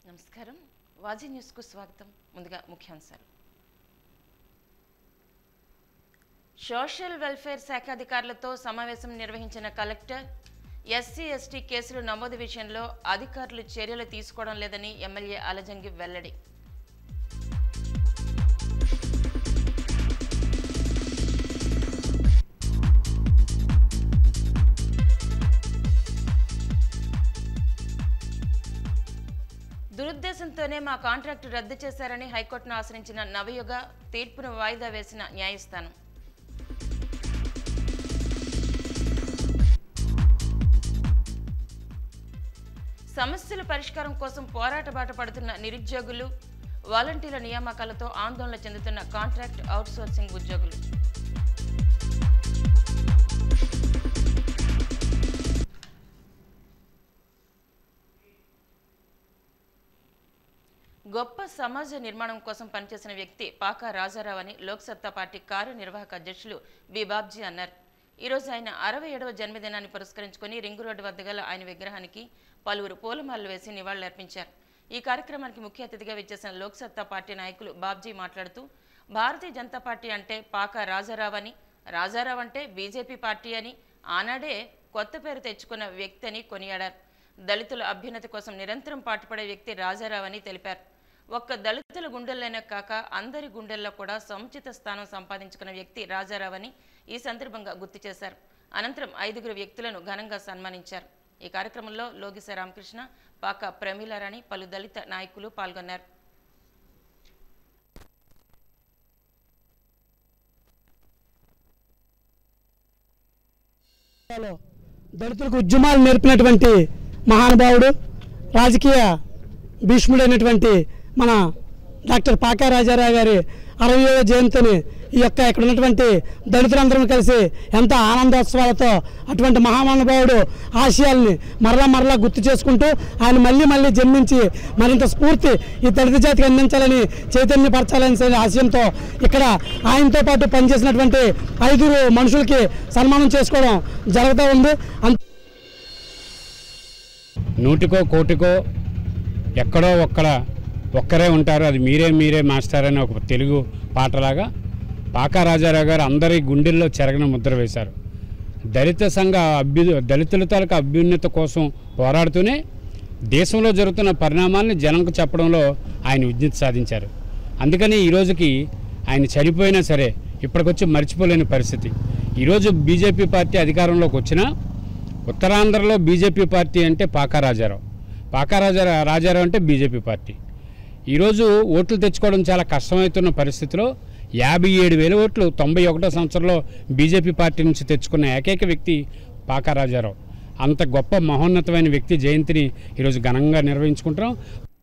నమస్కారం వాజీ న్యూస్కు స్వాగతం ముందుగా ముఖ్యాంశాలు సోషల్ వెల్ఫేర్ శాఖ అధికారులతో సమావేశం నిర్వహించిన కలెక్టర్ ఎస్సీ ఎస్టీ కేసులు నమోదు విషయంలో అధికారులు చర్యలు తీసుకోవడం లేదని ఎమ్మెల్యే అలజంగి వెల్లడి దురుద్దేశంతోనే మా కాంట్రాక్టు రద్దు చేశారని హైకోర్టును ఆశ్రయించిన నవయుగ తీర్పును వాయిదా వేసిన న్యాయస్థానం సమస్యల పరిష్కారం కోసం పోరాట బాట పడుతున్న నిరుద్యోగులు వాలంటీర్ల నియామకాలతో ఆందోళన చెందుతున్న కాంట్రాక్ట్ అవుట్సోర్సింగ్ ఉద్యోగులు గొప్ప సమాజ నిర్మాణం కోసం పనిచేసిన వ్యక్తి పాకా రాజారావు అని లోక్సత్తా పార్టీ కార్యనిర్వాహక అధ్యక్షులు బి బాబ్జీ అన్నారు ఈరోజు ఆయన అరవై ఏడవ జన్మదినాన్ని పురస్కరించుకొని రింగు రోడ్డు వద్ద గల ఆయన విగ్రహానికి పలువురు పూలమాలలు వేసి నివాళులర్పించారు ఈ కార్యక్రమానికి ముఖ్య అతిథిగా విచ్చేసిన లోక్సత్తా పార్టీ నాయకులు బాబ్జీ మాట్లాడుతూ భారతీయ జనతా పార్టీ అంటే పాకా రాజారావు అని రాజారావు అంటే బీజేపీ పార్టీ అని ఆనాడే కొత్త పేరు తెచ్చుకున్న వ్యక్తి అని కొనియాడారు దళితుల అభ్యున్నతి కోసం నిరంతరం పాటుపడే వ్యక్తి రాజారావు అని తెలిపారు ఒక్క దళితుల గుండెల్లోనే కాక అందరి గుండెల్లో కూడా సముచిత స్థానం సంపాదించుకున్న వ్యక్తి రాజారావు అని ఈ సందర్భంగా గుర్తు చేశారు అనంతరం ఐదుగురు వ్యక్తులను ఘనంగా సన్మానించారు ఈ కార్యక్రమంలో లోగిస రామకృష్ణ పాక ప్రమీలారాణి పలు దళిత నాయకులు పాల్గొన్నారు లో దళితులకు ఉద్యమాలు నేర్పినటువంటి మహానుభావుడు రాజకీయ భీష్ముడైనటువంటి మన డాక్టర్ పాకా రాజారావు గారి అరవయవ జయంతిని ఈ యొక్క ఇక్కడ ఉన్నటువంటి దళితులందరం కలిసి ఎంత ఆనందోత్సవాలతో అటువంటి మహానుభావుడు ఆశయాల్ని మరలా మరలా గుర్తు చేసుకుంటూ ఆయన మళ్ళీ మళ్ళీ జన్మించి మరింత స్ఫూర్తి ఈ దళిత జాతికి అందించాలని చైతన్యపరచాలని ఆశయంతో ఇక్కడ ఆయనతో పాటు పనిచేసినటువంటి ఐదుగురు మనుషులకి సన్మానం చేసుకోవడం జరుగుతూ ఉంది అంత నూటికో కోటికో ఎక్కడో ఒక్కడ ఒక్కరే ఉంటారు అది మీరే మీరే మాస్టర్ అనే ఒక తెలుగు పాటలాగా పాకా రాజారావు గారు అందరి గుండెల్లో చెరగన ముద్ర వేశారు దళిత సంఘ అభ్యు దళితుల తాలూకా అభ్యున్నత కోసం పోరాడుతూనే దేశంలో జరుగుతున్న పరిణామాలను జనంకు చెప్పడంలో ఆయన విజ్ఞత సాధించారు అందుకని ఈ రోజుకి ఆయన చనిపోయినా సరే ఇప్పటికొచ్చి మర్చిపోలేని పరిస్థితి ఈరోజు బీజేపీ పార్టీ అధికారంలోకి వచ్చినా ఉత్తరాంధ్రలో బీజేపీ పార్టీ అంటే పాకా రాజారావు పాకా రాజా రాజారావు అంటే బీజేపీ పార్టీ ఈరోజు ఓట్లు తెచ్చుకోవడం చాలా కష్టమవుతున్న పరిస్థితిలో యాభై ఏడు వేల ఓట్లు తొంభై ఒకటో సంవత్సరంలో బీజేపీ పార్టీ నుంచి తెచ్చుకున్న ఏకైక వ్యక్తి పాకా రాజారావు అంత గొప్ప మహోన్నతమైన వ్యక్తి జయంతిని ఈరోజు ఘనంగా నిర్వహించుకుంటున్నాం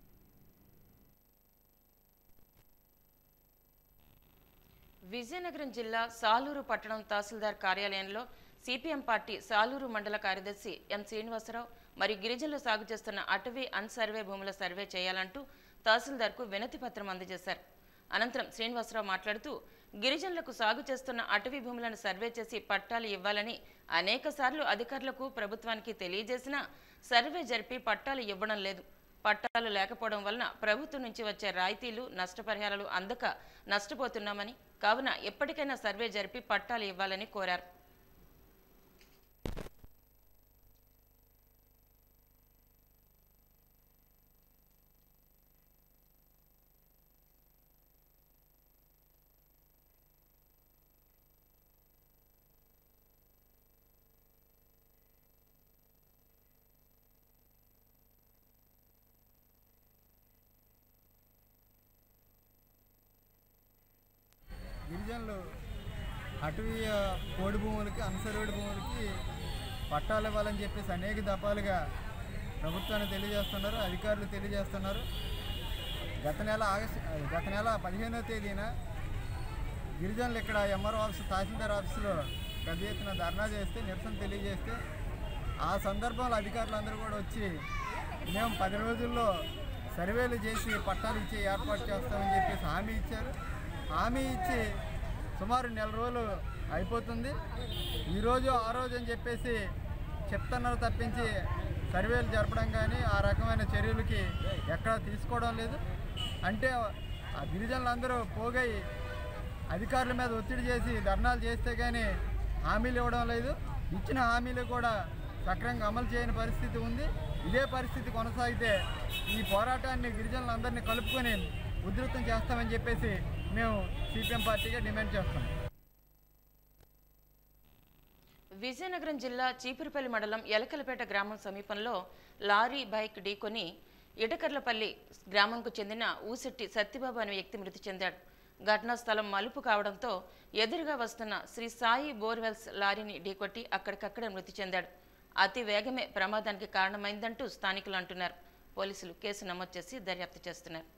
విజయనగరం జిల్లా సాలూరు పట్టణం తహసీల్దార్ కార్యాలయంలో సిపిఎం పార్టీ సాలూరు మండల కార్యదర్శి ఎం శ్రీనివాసరావు మరియు గిరిజనులు సాగు చేస్తున్న అటవీ అన్సర్వే భూముల సర్వే చేయాలంటూ తహసీల్దార్కు వినతి పత్రం అందజేశారు అనంతరం శ్రీనివాసరావు మాట్లాడుతూ గిరిజనులకు సాగు చేస్తున్న అటవీ భూములను సర్వే చేసి పట్టాలు ఇవ్వాలని అనేక అధికారులకు ప్రభుత్వానికి తెలియజేసినా సర్వే జరిపి పట్టాలు ఇవ్వడం లేదు పట్టాలు లేకపోవడం వలన ప్రభుత్వం నుంచి వచ్చే రాయితీలు నష్టపరిహారాలు అందక నష్టపోతున్నామని కావున ఎప్పటికైనా సర్వే జరిపి పట్టాలు ఇవ్వాలని కోరారు గిరిజనులు అటవీ కోడి భూములకి అన్సర్వేడ్ భూములకి పట్టాలు ఇవ్వాలని చెప్పేసి అనేక దఫాలుగా ప్రభుత్వాన్ని తెలియజేస్తున్నారు అధికారులు తెలియజేస్తున్నారు గత నెల ఆగస్టు గత నెల పదిహేనవ తేదీన గిరిజనులు ఇక్కడ ఎంఆర్ఓ ఆఫీస్ తహసీల్దార్ ఆఫీసులో పెద్ద ఎత్తున ధర్నా చేస్తే నిరసన తెలియజేస్తే ఆ సందర్భంలో అధికారులందరూ కూడా వచ్చి మేము పది రోజుల్లో సర్వేలు చేసి పట్టాలు ఇచ్చి ఏర్పాటు చేస్తామని చెప్పేసి హామీ ఇచ్చారు హామీ ఇచ్చి సుమారు నెల రోజులు అయిపోతుంది ఈరోజు ఆ రోజు అని చెప్పేసి చెప్తున్నారు తప్పించి సర్వేలు జరపడం కానీ ఆ రకమైన చర్యలకి ఎక్కడా తీసుకోవడం లేదు అంటే ఆ గిరిజనులందరూ పోగై అధికారుల మీద ఒత్తిడి చేసి ధర్నాలు చేస్తే కానీ హామీలు ఇవ్వడం లేదు ఇచ్చిన హామీలు కూడా సక్రమంగా అమలు చేయని పరిస్థితి ఉంది ఇదే పరిస్థితి కొనసాగితే ఈ పోరాటాన్ని గిరిజనులందరినీ కలుపుకొని ఉధృతం చేస్తామని చెప్పేసి మేము సిపిఎం పార్టీగా డిమాండ్ చేస్తాం విజయనగరం జిల్లా చీపురుపల్లి మండలం ఎలకలపేట గ్రామం సమీపంలో లారీ బైక్ ఢీకొని ఇటకర్లపల్లి గ్రామంకు చెందిన ఊసెట్టి సత్యబాబు అనే వ్యక్తి మృతి చెందాడు ఘటనా స్థలం మలుపు కావడంతో ఎదురుగా వస్తున్న శ్రీ సాయి బోర్వెల్స్ లారీని ఢీకొట్టి అక్కడికక్కడే మృతి చెందాడు అతి వేగమే ప్రమాదానికి కారణమైందంటూ స్థానికులు అంటున్నారు పోలీసులు కేసు నమోదు చేసి దర్యాప్తు చేస్తున్నారు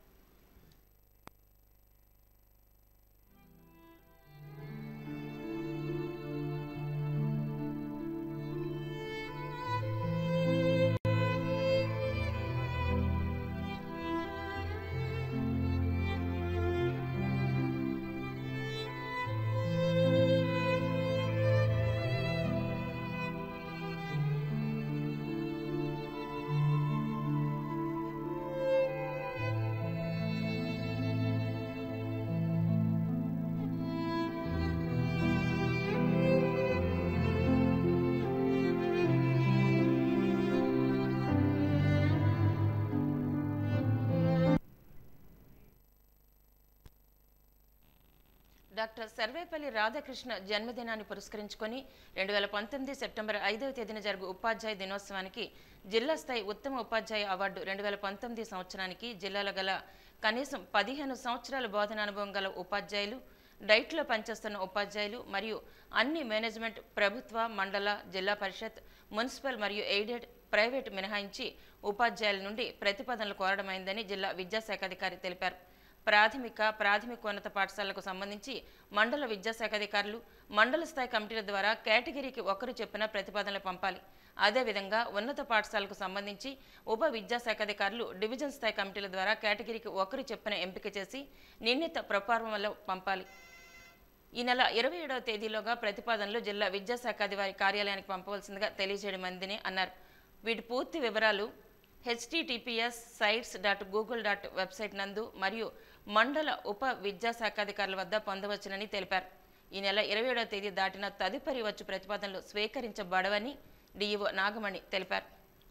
డాక్టర్ సర్వేపల్లి రాధాకృష్ణ జన్మదినాన్ని పురస్కరించుకొని రెండు వేల పంతొమ్మిది సెప్టెంబర్ ఐదవ తేదీన జరుగు ఉపాధ్యాయ దినోత్సవానికి జిల్లా స్థాయి ఉత్తమ ఉపాధ్యాయ అవార్డు రెండు వేల పంతొమ్మిది సంవత్సరానికి జిల్లాలో గల కనీసం పదిహేను సంవత్సరాల బోధనానుభవం గల ఉపాధ్యాయులు డైట్లో పనిచేస్తున్న ఉపాధ్యాయులు మరియు అన్ని మేనేజ్మెంట్ ప్రభుత్వ మండల జిల్లా పరిషత్ మున్సిపల్ మరియు ఎయిడెడ్ ప్రైవేట్ మినహాయించి ఉపాధ్యాయుల నుండి ప్రతిపాదనలు కోరడమైందని జిల్లా విద్యాశాఖాధికారి తెలిపారు ప్రాథమిక ప్రాథమికోన్నత పాఠశాలలకు సంబంధించి మండల విద్యాశాఖాధికారులు మండల స్థాయి కమిటీల ద్వారా కేటగిరీకి ఒకరు చెప్పిన ప్రతిపాదనలు పంపాలి అదేవిధంగా ఉన్నత పాఠశాలకు సంబంధించి ఉప విద్యాశాఖాధికారులు డివిజన్ స్థాయి కమిటీల ద్వారా కేటగిరీకి ఒకరు చెప్పిన ఎంపిక చేసి నిర్ణీత ప్రపార్వంలో పంపాలి ఈ నెల ఇరవై ఏడవ తేదీలోగా ప్రతిపాదనలు జిల్లా విద్యాశాఖాధికారి కార్యాలయానికి పంపవలసిందిగా తెలియజేయడమైందని అన్నారు వీటి పూర్తి వివరాలు H T T P S sites dot Google dot website నందు మరియు మండల ఉప విద్యాశాఖాధికారుల వద్ద పొందవచ్చునని తెలిపారు ఈ నెల ఇరవై ఏడవ తేదీ దాటిన తదుపరి వచ్చు ప్రతిపాదనలు స్వీకరించబడవని డిఈఓ నాగమణి తెలిపారు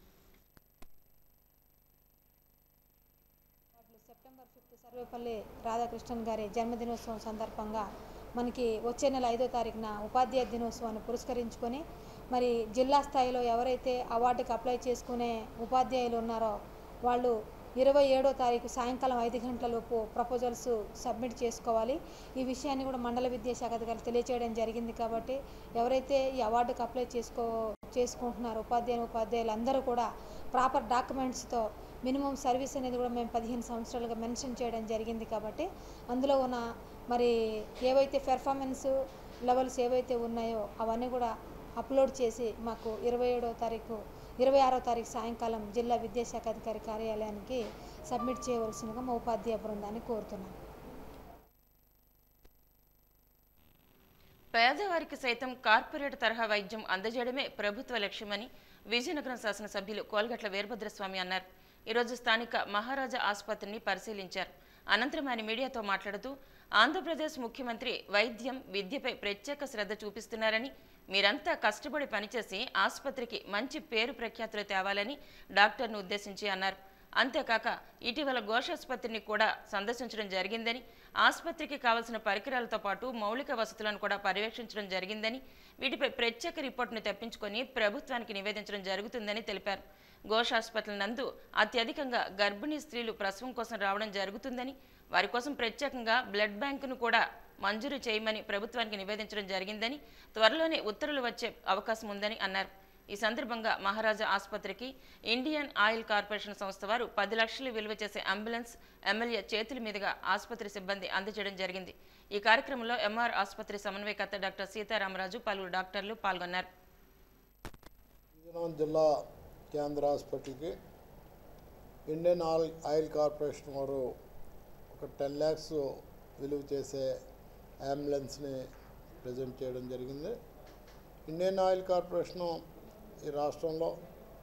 సెప్టెంబర్ ఫిఫ్త్ సర్వేపల్లి రాధాకృష్ణన్ గారి జన్మదినోత్సవం సందర్భంగా మనకి వచ్చే నెల ఐదో తారీఖున ఉపాధ్యాయ దినోత్సవాన్ని పురస్కరించుకొని మరి జిల్లా స్థాయిలో ఎవరైతే అవార్డుకి అప్లై చేసుకునే ఉపాధ్యాయులు ఉన్నారో వాళ్ళు ఇరవై ఏడో తారీఖు సాయంకాలం ఐదు గంటలలోపు ప్రపోజల్స్ సబ్మిట్ చేసుకోవాలి ఈ విషయాన్ని కూడా మండల విద్యాశాఖ అధికారులు తెలియచేయడం జరిగింది కాబట్టి ఎవరైతే ఈ అవార్డుకి అప్లై చేసుకో చేసుకుంటున్నారో ఉపాధ్యాయులు ఉపాధ్యాయులు అందరూ కూడా ప్రాపర్ డాక్యుమెంట్స్తో మినిమం సర్వీస్ అనేది కూడా మేము పదిహేను సంవత్సరాలుగా మెన్షన్ చేయడం జరిగింది కాబట్టి అందులో ఉన్న మరి ఏవైతే పెర్ఫార్మెన్స్ లెవెల్స్ ఏవైతే ఉన్నాయో అవన్నీ కూడా అప్లోడ్ చేసి మాకు ఇరవై ఏడవ తారీఖు ఇరవై ఆరో తారీఖు సాయంకాలం జిల్లా విద్యాశాఖ అధికారి కార్యాలయానికి సబ్మిట్ చేయవలసిందిగా మా ఉపాధ్యాయ బృందాన్ని కోరుతున్నాను పేదవారికి సైతం కార్పొరేట్ తరహా వైద్యం అందజేయడమే ప్రభుత్వ లక్ష్యమని విజయనగరం శాసనసభ్యులు కోల్గట్ల వీరభద్రస్వామి అన్నారు ఈరోజు స్థానిక మహారాజా ఆసుపత్రిని పరిశీలించారు అనంతరం ఆయన మీడియాతో మాట్లాడుతూ ఆంధ్రప్రదేశ్ ముఖ్యమంత్రి వైద్యం విద్యపై ప్రత్యేక శ్రద్ధ చూపిస్తున్నారని మీరంతా కష్టపడి పనిచేసి ఆసుపత్రికి మంచి పేరు ప్రఖ్యాతులు తేవాలని డాక్టర్ను ఉద్దేశించి అన్నారు అంతేకాక ఇటీవల ఘోషాసుపత్రిని కూడా సందర్శించడం జరిగిందని ఆసుపత్రికి కావలసిన పరికరాలతో పాటు మౌలిక వసతులను కూడా పర్యవేక్షించడం జరిగిందని వీటిపై ప్రత్యేక రిపోర్టును తెప్పించుకొని ప్రభుత్వానికి నివేదించడం జరుగుతుందని తెలిపారు ఘోష్ ఆసుపత్రుల నందు అత్యధికంగా గర్భిణీ స్త్రీలు ప్రసవం కోసం రావడం జరుగుతుందని వారి కోసం ప్రత్యేకంగా బ్లడ్ బ్యాంకును కూడా మంజూరు చేయమని ప్రభుత్వానికి నివేదించడం జరిగిందని త్వరలోనే ఉత్తర్వులు వచ్చే అవకాశం ఉందని అన్నారు ఈ సందర్భంగా మహారాజా ఆసుపత్రికి ఇండియన్ ఆయిల్ కార్పొరేషన్ సంస్థ వారు పది లక్షలు విలువ చేసే అంబులెన్స్ ఎమ్మెల్యే చేతుల మీదుగా ఆసుపత్రి సిబ్బంది అందజేయడం జరిగింది ఈ కార్యక్రమంలో ఎంఆర్ ఆసుపత్రి సమన్వయకర్త డాక్టర్ సీతారామరాజు పలువురు డాక్టర్లు పాల్గొన్నారు విజయనగరం జిల్లా కేంద్ర హాస్పిటల్కి ఇండియన్ ఆయిల్ ఆయిల్ కార్పొరేషన్ వారు ఒక టెన్ ల్యాక్స్ విలువ చేసే అంబులెన్స్ని ప్రజెంట్ చేయడం జరిగింది ఇండియన్ ఆయిల్ కార్పొరేషను ఈ రాష్ట్రంలో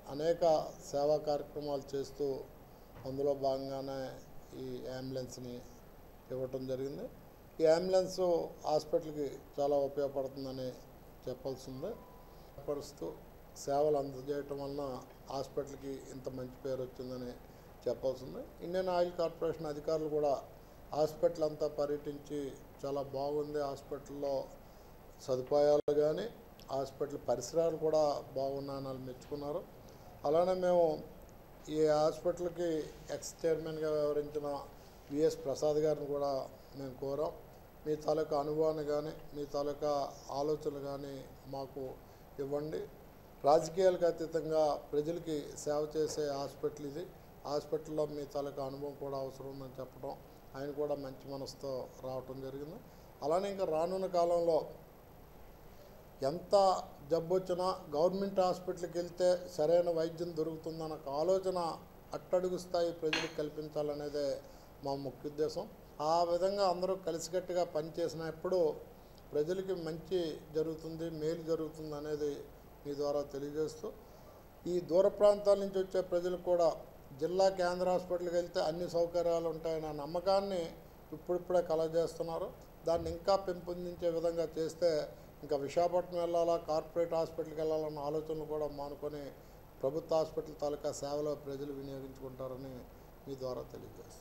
అనేక సేవా కార్యక్రమాలు చేస్తూ అందులో భాగంగానే ఈ అంబులెన్స్ని ఇవ్వటం జరిగింది ఈ అంబులెన్స్ హాస్పిటల్కి చాలా ఉపయోగపడుతుందని చెప్పాల్సిందే పరుస్తూ సేవలు అందజేయటం వలన హాస్పిటల్కి ఇంత మంచి పేరు వచ్చిందని చెప్పాల్సింది ఇండియన్ ఆయిల్ కార్పొరేషన్ అధికారులు కూడా హాస్పిటల్ అంతా పర్యటించి చాలా బాగుంది హాస్పిటల్లో సదుపాయాలు కానీ హాస్పిటల్ పరిసరాలు కూడా బాగున్నాయని వాళ్ళు మెచ్చుకున్నారు అలానే మేము ఈ హాస్పిటల్కి ఎక్స్ చైర్మన్గా వ్యవహరించిన విఎస్ ప్రసాద్ గారిని కూడా మేము కోరాం మీ తాలూకా అనుభవాన్ని కానీ మీ తాలూకా ఆలోచనలు కానీ మాకు ఇవ్వండి రాజకీయాలకు అతీతంగా ప్రజలకి సేవ చేసే హాస్పిటల్ ఇది హాస్పిటల్లో మీ తాలూకా అనుభవం కూడా అవసరం ఉందని చెప్పడం ఆయన కూడా మంచి మనసుతో రావటం జరిగింది అలానే ఇంకా రానున్న కాలంలో ఎంత జబ్బు వచ్చినా గవర్నమెంట్ హాస్పిటల్కి వెళ్తే సరైన వైద్యం దొరుకుతుందన్న ఒక ఆలోచన అట్టడుగు స్థాయి ప్రజలకు కల్పించాలనేదే మా ముఖ్య ఉద్దేశం ఆ విధంగా అందరూ కలిసికట్టుగా పనిచేసినప్పుడు ప్రజలకి మంచి జరుగుతుంది మేలు జరుగుతుంది అనేది మీ ద్వారా తెలియజేస్తూ ఈ దూర ప్రాంతాల నుంచి వచ్చే ప్రజలకు కూడా జిల్లా కేంద్ర హాస్పిటల్కి వెళ్తే అన్ని సౌకర్యాలు ఉంటాయన్న నమ్మకాన్ని ఇప్పుడిప్పుడే కలగజేస్తున్నారు దాన్ని ఇంకా పెంపొందించే విధంగా చేస్తే ఇంకా విశాఖపట్నం వెళ్ళాలా కార్పొరేట్ హాస్పిటల్కి వెళ్ళాలన్న ఆలోచనలు కూడా మానుకొని ప్రభుత్వ హాస్పిటల్ తాలూకా సేవలో ప్రజలు వినియోగించుకుంటారని మీ ద్వారా తెలియజేస్తాను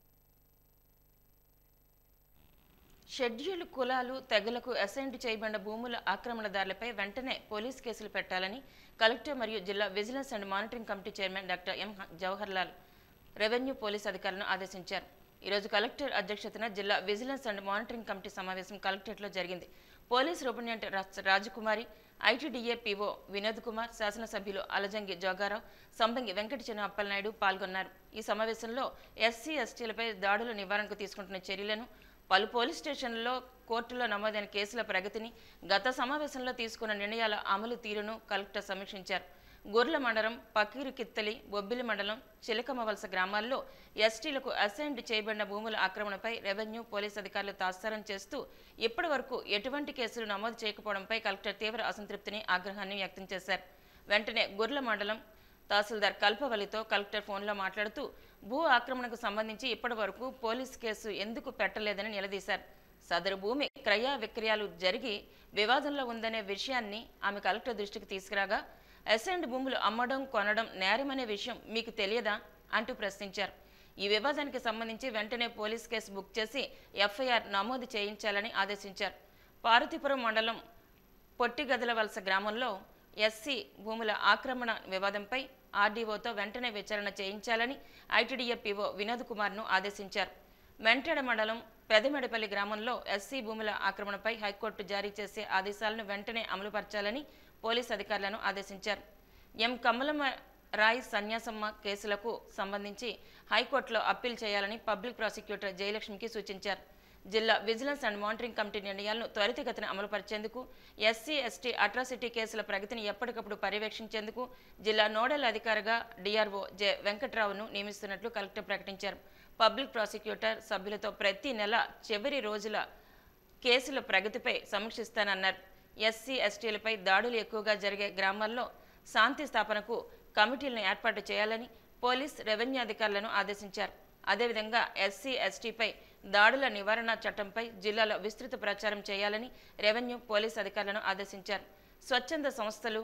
షెడ్యూల్ కులాలు తెగలకు అసైన్ చేయబడిన భూముల ఆక్రమణదారులపై వెంటనే పోలీస్ కేసులు పెట్టాలని కలెక్టర్ మరియు జిల్లా vigilance and monitoring committee chairman doctor M Jawahar Lal revenue police అధికారులను ఆదేశించారు ఈరోజు కలెక్టర్ అధ్యక్షతన జిల్లా విజిలెన్స్ అండ్ మానిటరింగ్ కమిటీ సమావేశం కలెక్టరేట్లో జరిగింది పోలీస్ సూపరింటెండెంట్ రా- రాజకుమారి ఐటీడీఏ పీఓ వినోద్ కుమార్ శాసనసభ్యులు అలజంగి జోగారావు సంబంగి వెంకట చెన్న అప్పలనాయుడు పాల్గొన్నారు ఈ సమావేశంలో ఎస్సీ ఎస్టీలపై దాడుల నివారణకు తీసుకుంటున్న చర్యలను పలు పోలీస్ స్టేషన్లలో కోర్టులో నమోదైన కేసుల ప్రగతిని గత సమావేశంలో తీసుకున్న నిర్ణయాల అమలు తీరును కలెక్టర్ సమీక్షించారు గొర్ల మండలం పకీరు కిత్తలి బొబ్బిలి మండలం చిలకమవలస గ్రామాల్లో ఎస్టీలకు అసైన్డ్ చేయబడిన భూముల ఆక్రమణపై రెవెన్యూ పోలీస్ అధికారులు తాత్సారం చేస్తూ ఇప్పటి వరకు ఎటువంటి కేసులు నమోదు చేయకపోవడంపై కలెక్టర్ తీవ్ర అసంతృప్తిని ఆగ్రహాన్ని వ్యక్తం చేశారు వెంటనే గొర్ల మండలం తహసీల్దార్ కల్పవల్లితో కలెక్టర్ ఫోన్లో మాట్లాడుతూ భూ ఆక్రమణకు సంబంధించి ఇప్పటి వరకు పోలీస్ కేసు ఎందుకు పెట్టలేదని నిలదీశారు సదరు భూమి క్రయ విక్రయాలు జరిగి వివాదంలో ఉందనే విషయాన్ని ఆమె కలెక్టర్ దృష్టికి తీసుకురాగా అసెండ్ భూములు అమ్మడం కొనడం నేరమనే విషయం మీకు తెలియదా అంటూ ప్రశ్నించారు ఈ వివాదానికి సంబంధించి వెంటనే పోలీస్ కేసు బుక్ చేసి ఎఫ్ఐఆర్ నమోదు చేయించాలని ఆదేశించారు పార్వతీపురం మండలం పొట్టిగదల వలస గ్రామంలో ఎస్సీ భూముల ఆక్రమణ వివాదంపై ఆర్డీఓతో వెంటనే విచారణ చేయించాలని ఐటీడీఏ పీఓ వినోద్ కుమార్ను ఆదేశించారు మెంటెడ మండలం పెదమెడపల్లి గ్రామంలో ఎస్సీ భూముల ఆక్రమణపై హైకోర్టు జారీ చేసే ఆదేశాలను వెంటనే అమలుపరచాలని పోలీస్ అధికారులను ఆదేశించారు ఎం కమలమ్మ రాయ్ సన్యాసమ్మ కేసులకు సంబంధించి హైకోర్టులో అప్పీల్ చేయాలని పబ్లిక్ ప్రాసిక్యూటర్ జయలక్ష్మికి సూచించారు జిల్లా విజిలెన్స్ అండ్ మానిటరింగ్ కమిటీ నిర్ణయాలను త్వరితగతిన అమలుపరిచేందుకు ఎస్సీ ఎస్టీ అట్రాసిటీ కేసుల ప్రగతిని ఎప్పటికప్పుడు పర్యవేక్షించేందుకు జిల్లా నోడల్ అధికారిగా డిఆర్ఓ జె వెంకట్రావును నియమిస్తున్నట్లు కలెక్టర్ ప్రకటించారు పబ్లిక్ ప్రాసిక్యూటర్ సభ్యులతో ప్రతి నెల చివరి రోజుల కేసుల ప్రగతిపై సమీక్షిస్తానన్నారు ఎస్సీ ఎస్టీలపై దాడులు ఎక్కువగా జరిగే గ్రామాల్లో శాంతి స్థాపనకు కమిటీలను ఏర్పాటు చేయాలని పోలీస్ రెవెన్యూ అధికారులను ఆదేశించారు అదేవిధంగా ఎస్సీ ఎస్టీపై దాడుల నివారణ చట్టంపై జిల్లాలో విస్తృత ప్రచారం చేయాలని రెవెన్యూ పోలీస్ అధికారులను ఆదేశించారు స్వచ్ఛంద సంస్థలు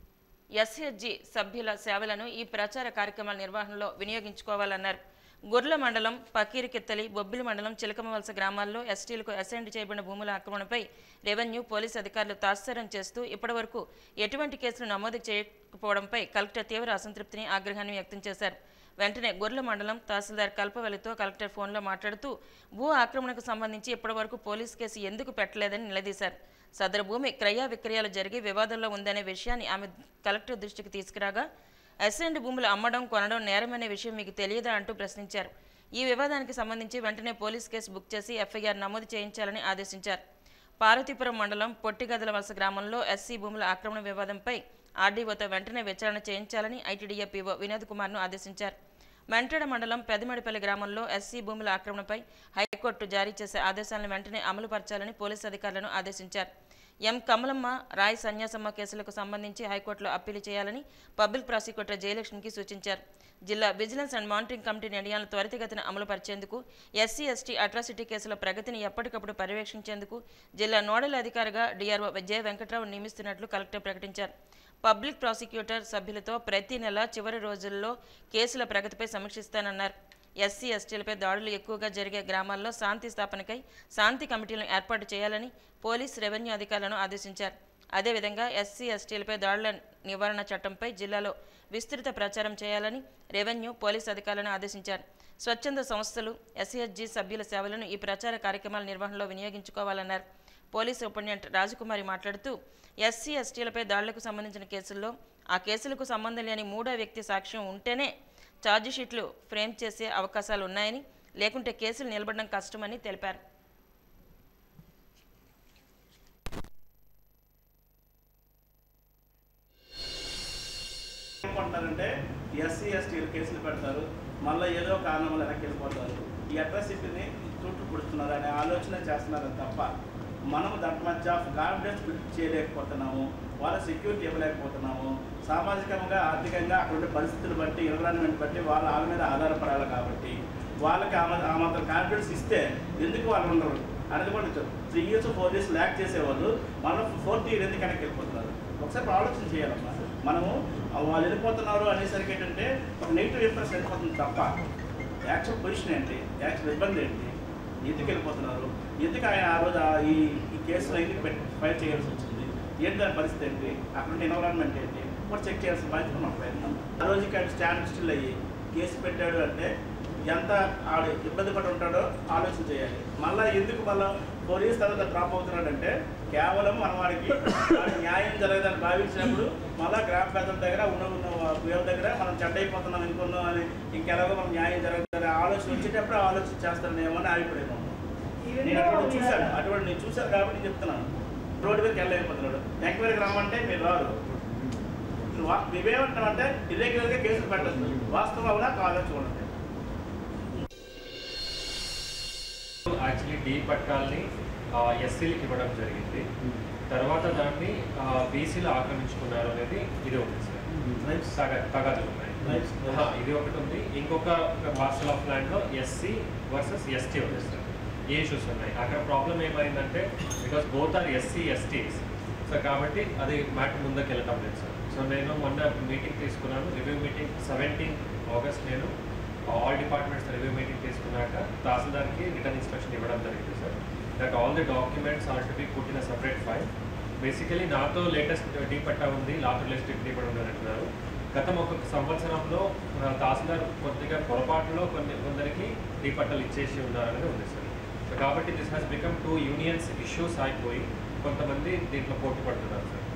ఎస్హెచ్జి సభ్యుల సేవలను ఈ ప్రచార కార్యక్రమాల నిర్వహణలో వినియోగించుకోవాలన్నారు గుర్ల మండలం పకీరికిత్తలి బొబ్బిలి మండలం చిలకమవలస గ్రామాల్లో ఎస్టీలకు అసైన్ చేయబడిన భూముల ఆక్రమణపై రెవెన్యూ పోలీస్ అధికారులు తాత్సారం చేస్తూ ఇప్పటివరకు ఎటువంటి కేసులు నమోదు చేయకపోవడంపై కలెక్టర్ తీవ్ర అసంతృప్తిని ఆగ్రహాన్ని వ్యక్తం చేశారు వెంటనే గొర్రెల మండలం తహసీల్దార్ కల్పవల్లితో కలెక్టర్ ఫోన్లో మాట్లాడుతూ భూ ఆక్రమణకు సంబంధించి ఇప్పటివరకు పోలీస్ కేసు ఎందుకు పెట్టలేదని నిలదీశారు సదరు భూమి క్రయ విక్రయాలు జరిగి వివాదంలో ఉందనే విషయాన్ని ఆమె కలెక్టర్ దృష్టికి తీసుకురాగా అసెండ్ భూములు అమ్మడం కొనడం నేరమనే విషయం మీకు తెలియదా అంటూ ప్రశ్నించారు ఈ వివాదానికి సంబంధించి వెంటనే పోలీస్ కేసు బుక్ చేసి ఎఫ్ఐఆర్ నమోదు చేయించాలని ఆదేశించారు పార్వతీపురం మండలం పొట్టిగదల వలస గ్రామంలో ఎస్సీ భూముల ఆక్రమణ వివాదంపై ఆర్డీఓతో వెంటనే విచారణ చేయించాలని ఐటీడీఏ పీఓ వినోద్ కుమార్ను ఆదేశించారు మెంటడ మండలం పెదమడిపల్లి గ్రామంలో ఎస్సీ భూముల ఆక్రమణపై హైకోర్టు జారీ చేసే ఆదేశాలను వెంటనే అమలుపరచాలని పోలీసు అధికారులను ఆదేశించారు ఎం కమలమ్మ రాయ్ సన్యాసమ్మ కేసులకు సంబంధించి హైకోర్టులో అప్పీలు చేయాలని పబ్లిక్ ప్రాసిక్యూటర్ జయలక్ష్మికి సూచించారు జిల్లా విజిలెన్స్ అండ్ మానిటరింగ్ కమిటీ నిర్ణయాలను త్వరితగతిన అమలు పరిచేందుకు ఎస్సీ ఎస్టీ అట్రాసిటీ కేసుల ప్రగతిని ఎప్పటికప్పుడు పర్యవేక్షించేందుకు జిల్లా నోడల్ అధికారిగా డిఆర్ఓ విజయ వెంకట్రావు నియమిస్తున్నట్లు కలెక్టర్ ప్రకటించారు పబ్లిక్ ప్రాసిక్యూటర్ సభ్యులతో ప్రతి నెల చివరి రోజుల్లో కేసుల ప్రగతిపై సమీక్షిస్తానన్నారు ఎస్సీ ఎస్టీలపై దాడులు ఎక్కువగా జరిగే గ్రామాల్లో శాంతి స్థాపనకై శాంతి కమిటీలను ఏర్పాటు చేయాలని పోలీస్ రెవెన్యూ అధికారులను ఆదేశించారు అదేవిధంగా ఎస్సీ ఎస్టీలపై దాడుల నివారణ చట్టంపై జిల్లాలో విస్తృత ప్రచారం చేయాలని రెవెన్యూ పోలీస్ అధికారులను ఆదేశించారు స్వచ్ఛంద సంస్థలు ఎస్సీఎస్జీ సభ్యుల సేవలను ఈ ప్రచార కార్యక్రమాల నిర్వహణలో వినియోగించుకోవాలన్నారు పోలీసు సూపరింటెండెంట్ రాజకుమారి మాట్లాడుతూ ఎస్సీ ఎస్టీలపై దాడులకు సంబంధించిన కేసుల్లో ఆ కేసులకు సంబంధం లేని మూడో వ్యక్తి సాక్ష్యం ఉంటేనే ఛార్జిషీట్లు ఫ్రేమ్ చేసే అవకాశాలు ఉన్నాయని లేకుంటే కేసులు నిలబడడం కష్టమని తెలిపారు ఏమంటారంటే ఎస్సీ ఎస్టీలు కేసులు పెడతారు మళ్ళీ ఏదో కారణం వల్ల వెనక్కి వెళ్ళిపోతారు ఈ అట్రాసిటీని చుట్టూ పుడుతున్నారు అనే ఆలోచన చేస్తున్నారు తప్ప మనం that much of confidence build చేయలేకపోతున్నాము వాళ్ళ సెక్యూరిటీ ఇవ్వలేకపోతున్నాము సామాజికంగా ఆర్థికంగా అక్కడ ఉండే పరిస్థితులు బట్టి ఎన్విరాన్మెంట్ బట్టి వాళ్ళ వాళ్ళ మీద ఆధారపడాలి కాబట్టి వాళ్ళకి ఆ మా- ఆ మాత్రం కాన్ఫిడెన్స్ ఇస్తే ఎందుకు వాళ్ళు ఉండరు అనేది కూడా three years four years lack చేసేవాళ్ళు మనం ఫోర్త్ ఇయర్ ఎందుకు వెనక్కి వెళ్ళిపోతున్నారు ఒకసారి ఆలోచన చేయాలమ్మా మనము ఆ వాళ్ళు వెళ్ళిపోతున్నారు అనేసరికి ఏంటంటే ఒక నెగిటివ్ ఇంప్రెషన్ వెళ్ళిపోతుంది తప్ప యాక్చువల్ పొజిషన్ ఏంటి యాక్చువల్ ఇబ్బంది ఏంటి ఎందుకు వెళ్ళిపోతున్నారు ఎందుకు ఆయన ఆ రోజు ఆ ఈ ఈ కేసులో ఎందుకు పెట్టి ఫైల్ చేయాల్సి వచ్చింది ఏంటి దాని పరిస్థితి ఏంటి అక్కడ ఉండే ఎన్విరాన్మెంట్ ఏంటి కూడా చెక్ చేయాల్సిన బాధ్యత మన ప్రయత్నం ఆ రోజుకి ఆయన స్టాండ్ స్టిల్ అయ్యి కేసు పెట్టాడు అంటే ఎంత ఆవిడ ఇబ్బంది పడి ఉంటాడో ఆలోచన చేయాలి మళ్ళీ ఎందుకు మళ్ళీ ఫోర్ ఇయర్స్ తర్వాత డ్రాప్ అవుతున్నాడంటే కేవలం మన వాడికి వాడికి న్యాయం జరగదని భావించినప్పుడు మళ్ళీ గ్రామ పెద్దల దగ్గర ఉన్న ఉన్న వీళ్ళ దగ్గర మనం చెడ్డ అయిపోతున్నాం ఇంకొన్నాం అని ఇంకెలాగో మనం న్యాయం జరగదని ఆలోచన వచ్చేటప్పుడు ఆలోచన చేస్తానేమో అని అభిప్రాయం ఉంది. నేను అటువంటి చూశాను అటువంటి నేను చూశాను కాబట్టి నేను చెప్తున్నాను రోడ్డు మీదకి వెళ్ళలేకపోతున్నాడు ఎంక్వైరీకి రమ్మంటే మీరు రారు వా- మేమేమంటామంటే ఇర్రెగ్యులర్గా కేసులు పెట్టచ్చు వాస్తవం అవునా కాదో చూడండి యాక్చువల్లీ డి పట్టాలని ఎస్సీలకి ఇవ్వడం జరిగింది తర్వాత దాన్ని బీసీలు ఆక్రమించుకున్నారు అనేది ఇది ఉంది సార్ Right. తగ- తగాదులు ఉన్నాయి Right. ఆ, ఇది ఒకటి ఉంది ఇంకొక పార్సల్ ఆఫ్ ల్యాండ్లో ఎస్సీ వర్సెస్ ఎస్టీ ఉంది సార్ ఏ ఇష్యూస్ ఉన్నాయి అక్కడ ప్రాబ్లం ఏమైందంటే because both are S C STs so కాబట్టి అది మ్యాటర్ ముందుకు వెళ్ళటం లేదు సార్ సో నేను మొన్న మీటింగ్ తీసుకున్నాను రివ్యూ మీటింగ్ సెవెంటీన్ ఆగస్ట్ నేను ఆల్ డిపార్ట్మెంట్స్ రివ్యూ మీటింగ్ తీసుకున్నాక తహసీల్దార్కి రిటర్న్ ఇన్స్ట్రక్షన్ ఇవ్వడం జరిగింది sir that all the documents are to be put in separate file basically నాతో లేటెస్ట్ డీ పట్టా ఉంది లాతో లేటెస్ట్ డీ పట్టా ఉంది అని అంటున్నారు గత ఒక సంవత్సరంలో ఆ, తహసీల్దార్ కొద్దిగా పొరపాటులో కొన్ని కొందరికి డీ పట్టాలు ఇచ్చేసి ఉన్నారనేది ఉంది సార్ సో కాబట్టి this has become two unions issues అయిపోయి కొంతమంది దీంట్లో పోటీ పడుతున్నారు సార్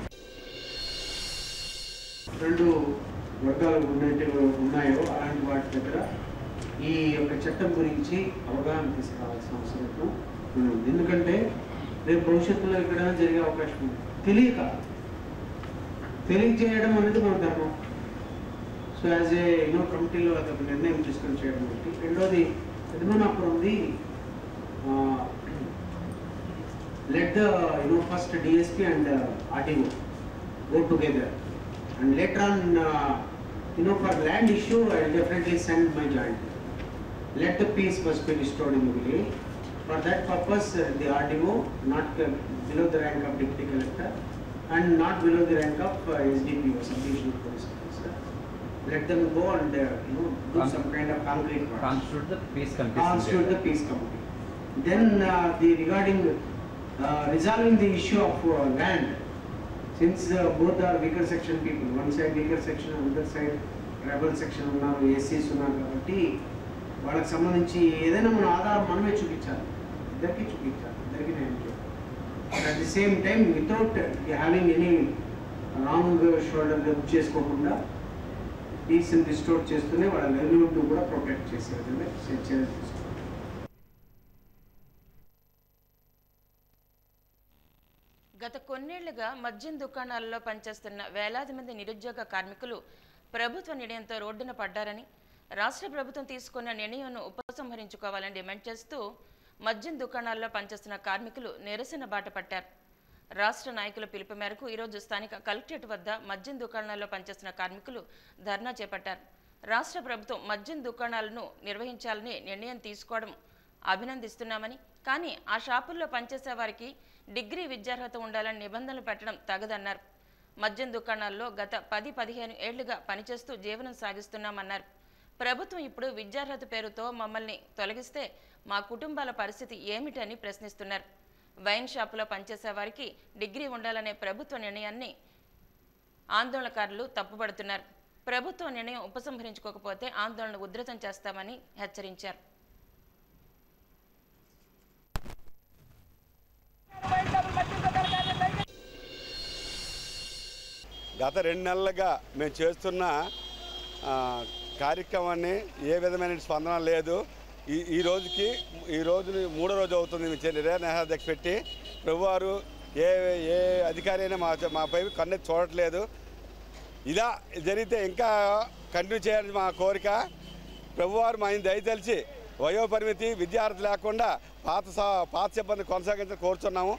రెండు వర్గాలు ఉన్నట్టు ఉన్నాయో అలాంటి వాటి దగ్గర ఈ యొక్క చట్టం గురించి అవగాహన తీసుకురావాల్సిన అవసరం ఉంది ఎందుకంటే రేపు భవిష్యత్తులో ఇక్కడ జరిగే అవకాశం ఉంది తెలియక తెలియజేయడం అనేది మన ధర్మం సో యాజ్ ఏ యూనో కమిటీలో అదొక నిర్ణయం తీసుకొని చేయడం ఒకటి రెండోది యజమానాపురంది let the you know first DSP and RTO go together. And later on, uh, you know, for land issue, I'll definitely send my joint. Let the peace first be restored in the village. For that purpose, uh, the RDO, not uh, below the rank of deputy collector, and not below the rank of uh, SDPO, subdivision police officer. Let them go and, uh, you know, do some kind of concrete work. constitute the peace committee. constitute the peace committee. Then uh, the regarding uh, resolving the issue of uh, land, since uh, both are weaker section people, one side weaker section, another side rebel section ఉన్నారు ఎస్సీస్ ఉన్నారు కాబట్టి వాళ్ళకి సంబంధించి ఏదైనా మన ఆధారం మనమే చూపించాలి ఇద్దరికి చూపించాలి ఇద్దరికి నేను చేయాలి at the same time without having any wrong shoulder book చేసుకోకుండా పీస్ని రిస్టోర్ చేస్తూనే వాళ్ళ లైవ్లీహుడ్ కూడా ప్రొటెక్ట్ చేసే విధంగా చర్యలు తీసుకోవాలి గత కొన్నేళ్లుగా మద్యం దుకాణాలలో పనిచేస్తున్న వేలాది మంది నిరుద్యోగ కార్మికులు ప్రభుత్వ నిర్ణయంతో రోడ్డున పడ్డారని రాష్ట్ర ప్రభుత్వం తీసుకున్న నిర్ణయంను ఉపసంహరించుకోవాలని డిమాండ్ చేస్తూ మద్యం దుకాణాల్లో పనిచేస్తున్న కార్మికులు నిరసన బాట పట్టారు రాష్ట్ర నాయకుల పిలుపు మేరకు ఈరోజు స్థానిక కలెక్టరేట్ వద్ద మద్యం దుకాణాల్లో పనిచేస్తున్న కార్మికులు ధర్నా చేపట్టారు రాష్ట్ర ప్రభుత్వం మద్యం దుకాణాలను నిర్వహించాలని నిర్ణయం తీసుకోవడం అభినందిస్తున్నామని కానీ ఆ షాపుల్లో పనిచేసే వారికి డిగ్రీ విద్యార్హత ఉండాలని నిబంధనలు పెట్టడం తగదన్నారు మద్యం దుకాణాల్లో గత పది పదిహేను ఏళ్లుగా పనిచేస్తూ జీవనం సాగిస్తున్నామన్నారు ప్రభుత్వం ఇప్పుడు విద్యార్హత పేరుతో మమ్మల్ని తొలగిస్తే మా కుటుంబాల పరిస్థితి ఏమిటని ప్రశ్నిస్తున్నారు వైన్ షాపులో పనిచేసే వారికి డిగ్రీ ఉండాలనే ప్రభుత్వ నిర్ణయాన్ని ఆందోళనకారులు తప్పుపడుతున్నారు ప్రభుత్వ నిర్ణయం ఉపసంహరించుకోకపోతే ఆందోళన ఉధృతం చేస్తామని హెచ్చరించారు గత రెండు నెలలుగా మేము చేస్తున్న ఆ, కార్యక్రమాన్ని ఏ విధమైన స్పందన లేదు ఈ ఈ రోజుకి ఈ రోజు మూడో రోజు అవుతుంది మేము చే- నిరాహార నిరాహారదీక్ష పెట్టి ప్రభువారు ఏ ఏ అధికారి అయినా మా మాపై కన్నెత్తి చూడట్లేదు ఇలా జరిగితే ఇంకా కంటిన్యూ చేయాలని మా కోరిక ప్రభువారు మా ఆయన దయతలిచి వయోపరిమితి విద్యార్థి లేకుండా పాత సా- పాత సిబ్బంది కొనసాగించని కోరుతున్నాము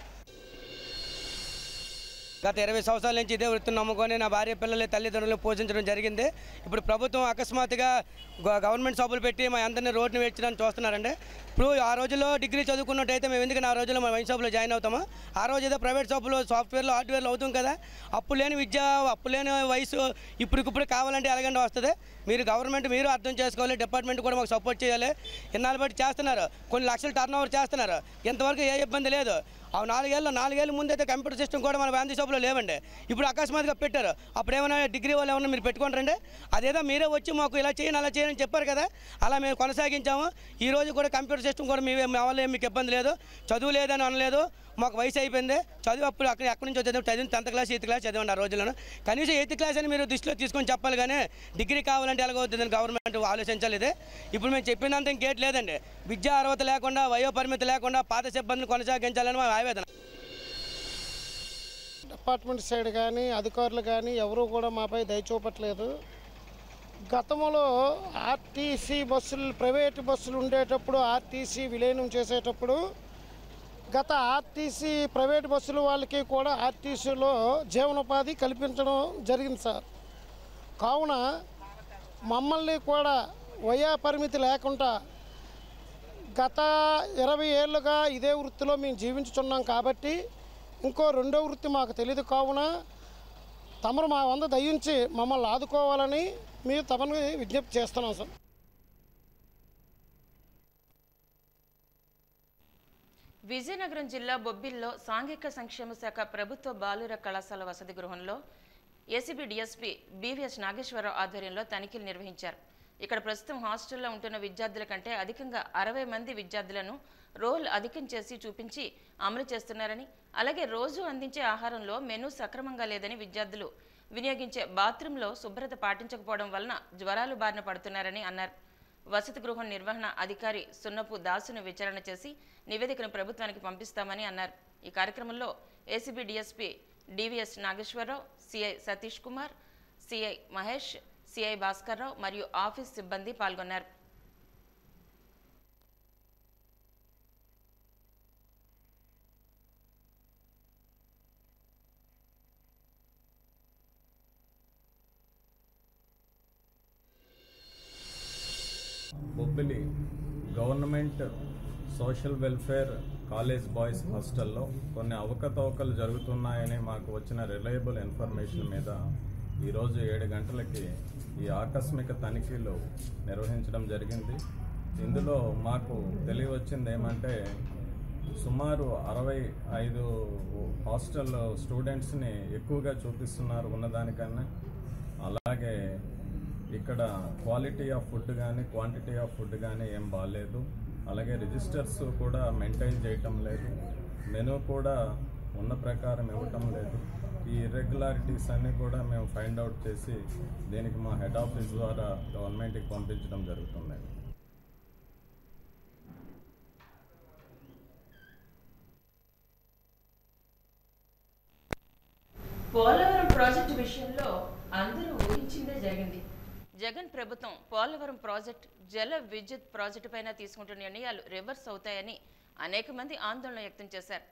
గత ఇరవై సంవత్సరాల నుంచి ఇదే వృత్తిని నమ్ముకొని నా భార్య పిల్లలు తల్లిదండ్రులు పోషించడం జరిగింది ఇప్పుడు ప్రభుత్వం అకస్మాత్తుగా గ- గవర్నమెంట్ షాపులు పెట్టి మా అందరినీ రోడ్డుని వేర్చడానికి చూస్తున్నారండి ఇప్పుడు ఆ రోజుల్లో డిగ్రీ చదువుకున్నట్టయితే మేము ఎందుకు ఆ రోజుల్లో మా వైన్ షాపులో జాయిన్ అవుతాము ఆ రోజు ఏదో ప్రైవేట్ షాపులో సాఫ్ట్వేర్లో హార్డ్వేర్లో అవుతాం కదా అప్పు లేని విద్య అప్పు లేని వయసు ఇప్పటికిప్పుడు కావాలంటే ఎలాగంటే వస్తుంది మీరు గవర్నమెంట్ మీరు అర్థం చేసుకోవాలి డిపార్ట్మెంట్ కూడా మాకు సపోర్ట్ చేయాలి ఇన్నాళ్ళు బట్టి చేస్తున్నారు కొన్ని లక్షలు టర్న్ ఓవర్ చేస్తున్నారు ఇంతవరకు ఏ ఇబ్బంది లేదు ఆ నాలుగేళ్ళు నాలుగేళ్ళ ముందు అయితే కంప్యూటర్ సిస్టమ్ కూడా మన గాంధీ షాప్లో లేవండి ఇప్పుడు అకస్మాత్తుగా పెట్టారు అప్పుడు ఏమైనా డిగ్రీ వాళ్ళు ఏమన్నా మీరు పెట్టుకుంటారండి అదేదో మీరే వచ్చి మాకు ఇలా చేయండి అలా చేయండి అని చెప్పారు కదా అలా మేము కొనసాగించాము ఈ రోజు కూడా కంప్యూటర్ సిస్టమ్ కూడా మీ మా వల్ల ఏం మీకు ఇబ్బంది లేదు చదువు లేదని అనలేదు మాకు వయసు అయిపోయింది చదువు అప్పుడు అక్కడ ఎక్కడి నుంచి వచ్చేది చదివిన టెన్త్ క్లాస్ ఎయిత్ క్లాస్ చదివండి ఆ రోజులను కనీసం ఎయిత్ క్లాస్ అని మీరు దృష్టిలో తీసుకొని చెప్పాలి కానీ డిగ్రీ కావాలంటే ఎలాగవుతుందని గవర్నమెంట్ ఆలోచించాలి ఇది ఇప్పుడు మేము చెప్పినంత ఇంకేట్ లేదండి విద్యా అర్హత లేకుండా వయో పరిమితి లేకుండా పాత సిబ్బందిని కొనసాగించాలని మా ఆవేదన డిపార్ట్మెంట్ సైడ్ కానీ అధికారులు కానీ ఎవరూ కూడా మాపై దయ చూపట్లేదు గతంలో ఆర్టీసీ బస్సులు ప్రైవేట్ బస్సులు ఉండేటప్పుడు ఆర్టీసీ విలీనం చేసేటప్పుడు గత ఆర్టీసీ ప్రైవేట్ బస్సుల వాళ్ళకి కూడా ఆర్టీసీలో జీవనోపాధి కల్పించడం జరిగింది సార్ కావున మమ్మల్ని కూడా వయా పరిమితి లేకుండా గత ఇరవై ఏళ్ళుగా ఇదే వృత్తిలో మేము జీవించుచున్నాం కాబట్టి ఇంకో రెండో వృత్తి మాకు తెలియదు కావున తమరు మా వంద దయించి మమ్మల్ని ఆదుకోవాలని మేము తమను విజ్ఞప్తి చేస్తున్నాం సార్ విజయనగరం జిల్లా బొబ్బిల్లో సాంఘిక సంక్షేమ శాఖ ప్రభుత్వ బాలుర కళాశాల వసతి గృహంలో ఏసీబీ డిఎస్పీ బీవీఎస్ నాగేశ్వరరావు ఆధ్వర్యంలో తనిఖీలు నిర్వహించారు ఇక్కడ ప్రస్తుతం హాస్టల్లో ఉంటున్న విద్యార్థుల కంటే అధికంగా అరవై మంది విద్యార్థులను రోల్ అధికం చేసి చూపించి అమలు చేస్తున్నారని అలాగే రోజు అందించే ఆహారంలో మెనూ సక్రమంగా లేదని విద్యార్థులు వినియోగించే బాత్రూంలో శుభ్రత పాటించకపోవడం వలన జ్వరాలు బారిన పడుతున్నారని అన్నారు వసతి గృహం నిర్వహణ అధికారి సున్నపు దాసును విచారణ చేసి నివేదికను ప్రభుత్వానికి పంపిస్తామని అన్నారు ఈ కార్యక్రమంలో ACB DSP DVS Nageswararao CI Satish Kumar CI Mahesh CI Bhaskarrao మరియు ఆఫీస్ సిబ్బంది పాల్గొన్నారు Bobbili government social welfare college boys హాస్టల్లో కొన్ని అవకతవకలు జరుగుతున్నాయని మాకు వచ్చిన రిలయబుల్ ఇన్ఫర్మేషన్ మీద ఈరోజు ఏడు గంటలకి ఈ ఆకస్మిక తనిఖీలు నిర్వహించడం జరిగింది ఇందులో మాకు తెలియవచ్చింది ఏమంటే సుమారు అరవై ఐదు హాస్టల్ స్టూడెంట్స్ని ఎక్కువగా చూపిస్తున్నారు ఉన్నదానికన్నా అలాగే ఇక్కడ క్వాలిటీ ఆఫ్ ఫుడ్ కానీ క్వాంటిటీ ఆఫ్ ఫుడ్ కానీ ఏం బాగాలేదు అలాగే రిజిస్టర్స్ కూడా మెయింటైన్ చేయటం లేదు మెనూ కూడా ఉన్న ప్రకారం ఇవ్వటం లేదు ఈ ఇర్రెగ్యులారిటీస్ అన్నీ కూడా మేము ఫైండ్ అవుట్ చేసి దీనికి మా హెడ్ ఆఫీస్ ద్వారా గవర్నమెంట్కి పంపించడం జరుగుతుంది పోలవరం ప్రాజెక్టు విషయంలో అందరూ ఊహించిందే జరిగింది జగన్ ప్రభుత్వం పోలవరం ప్రాజెక్ట్ జల విద్యుత్ ప్రాజెక్టు పైన తీసుకుంటున్న నిర్ణయాలు రివర్స్ అవుతాయని అనేక మంది ఆందోళన వ్యక్తం చేశారు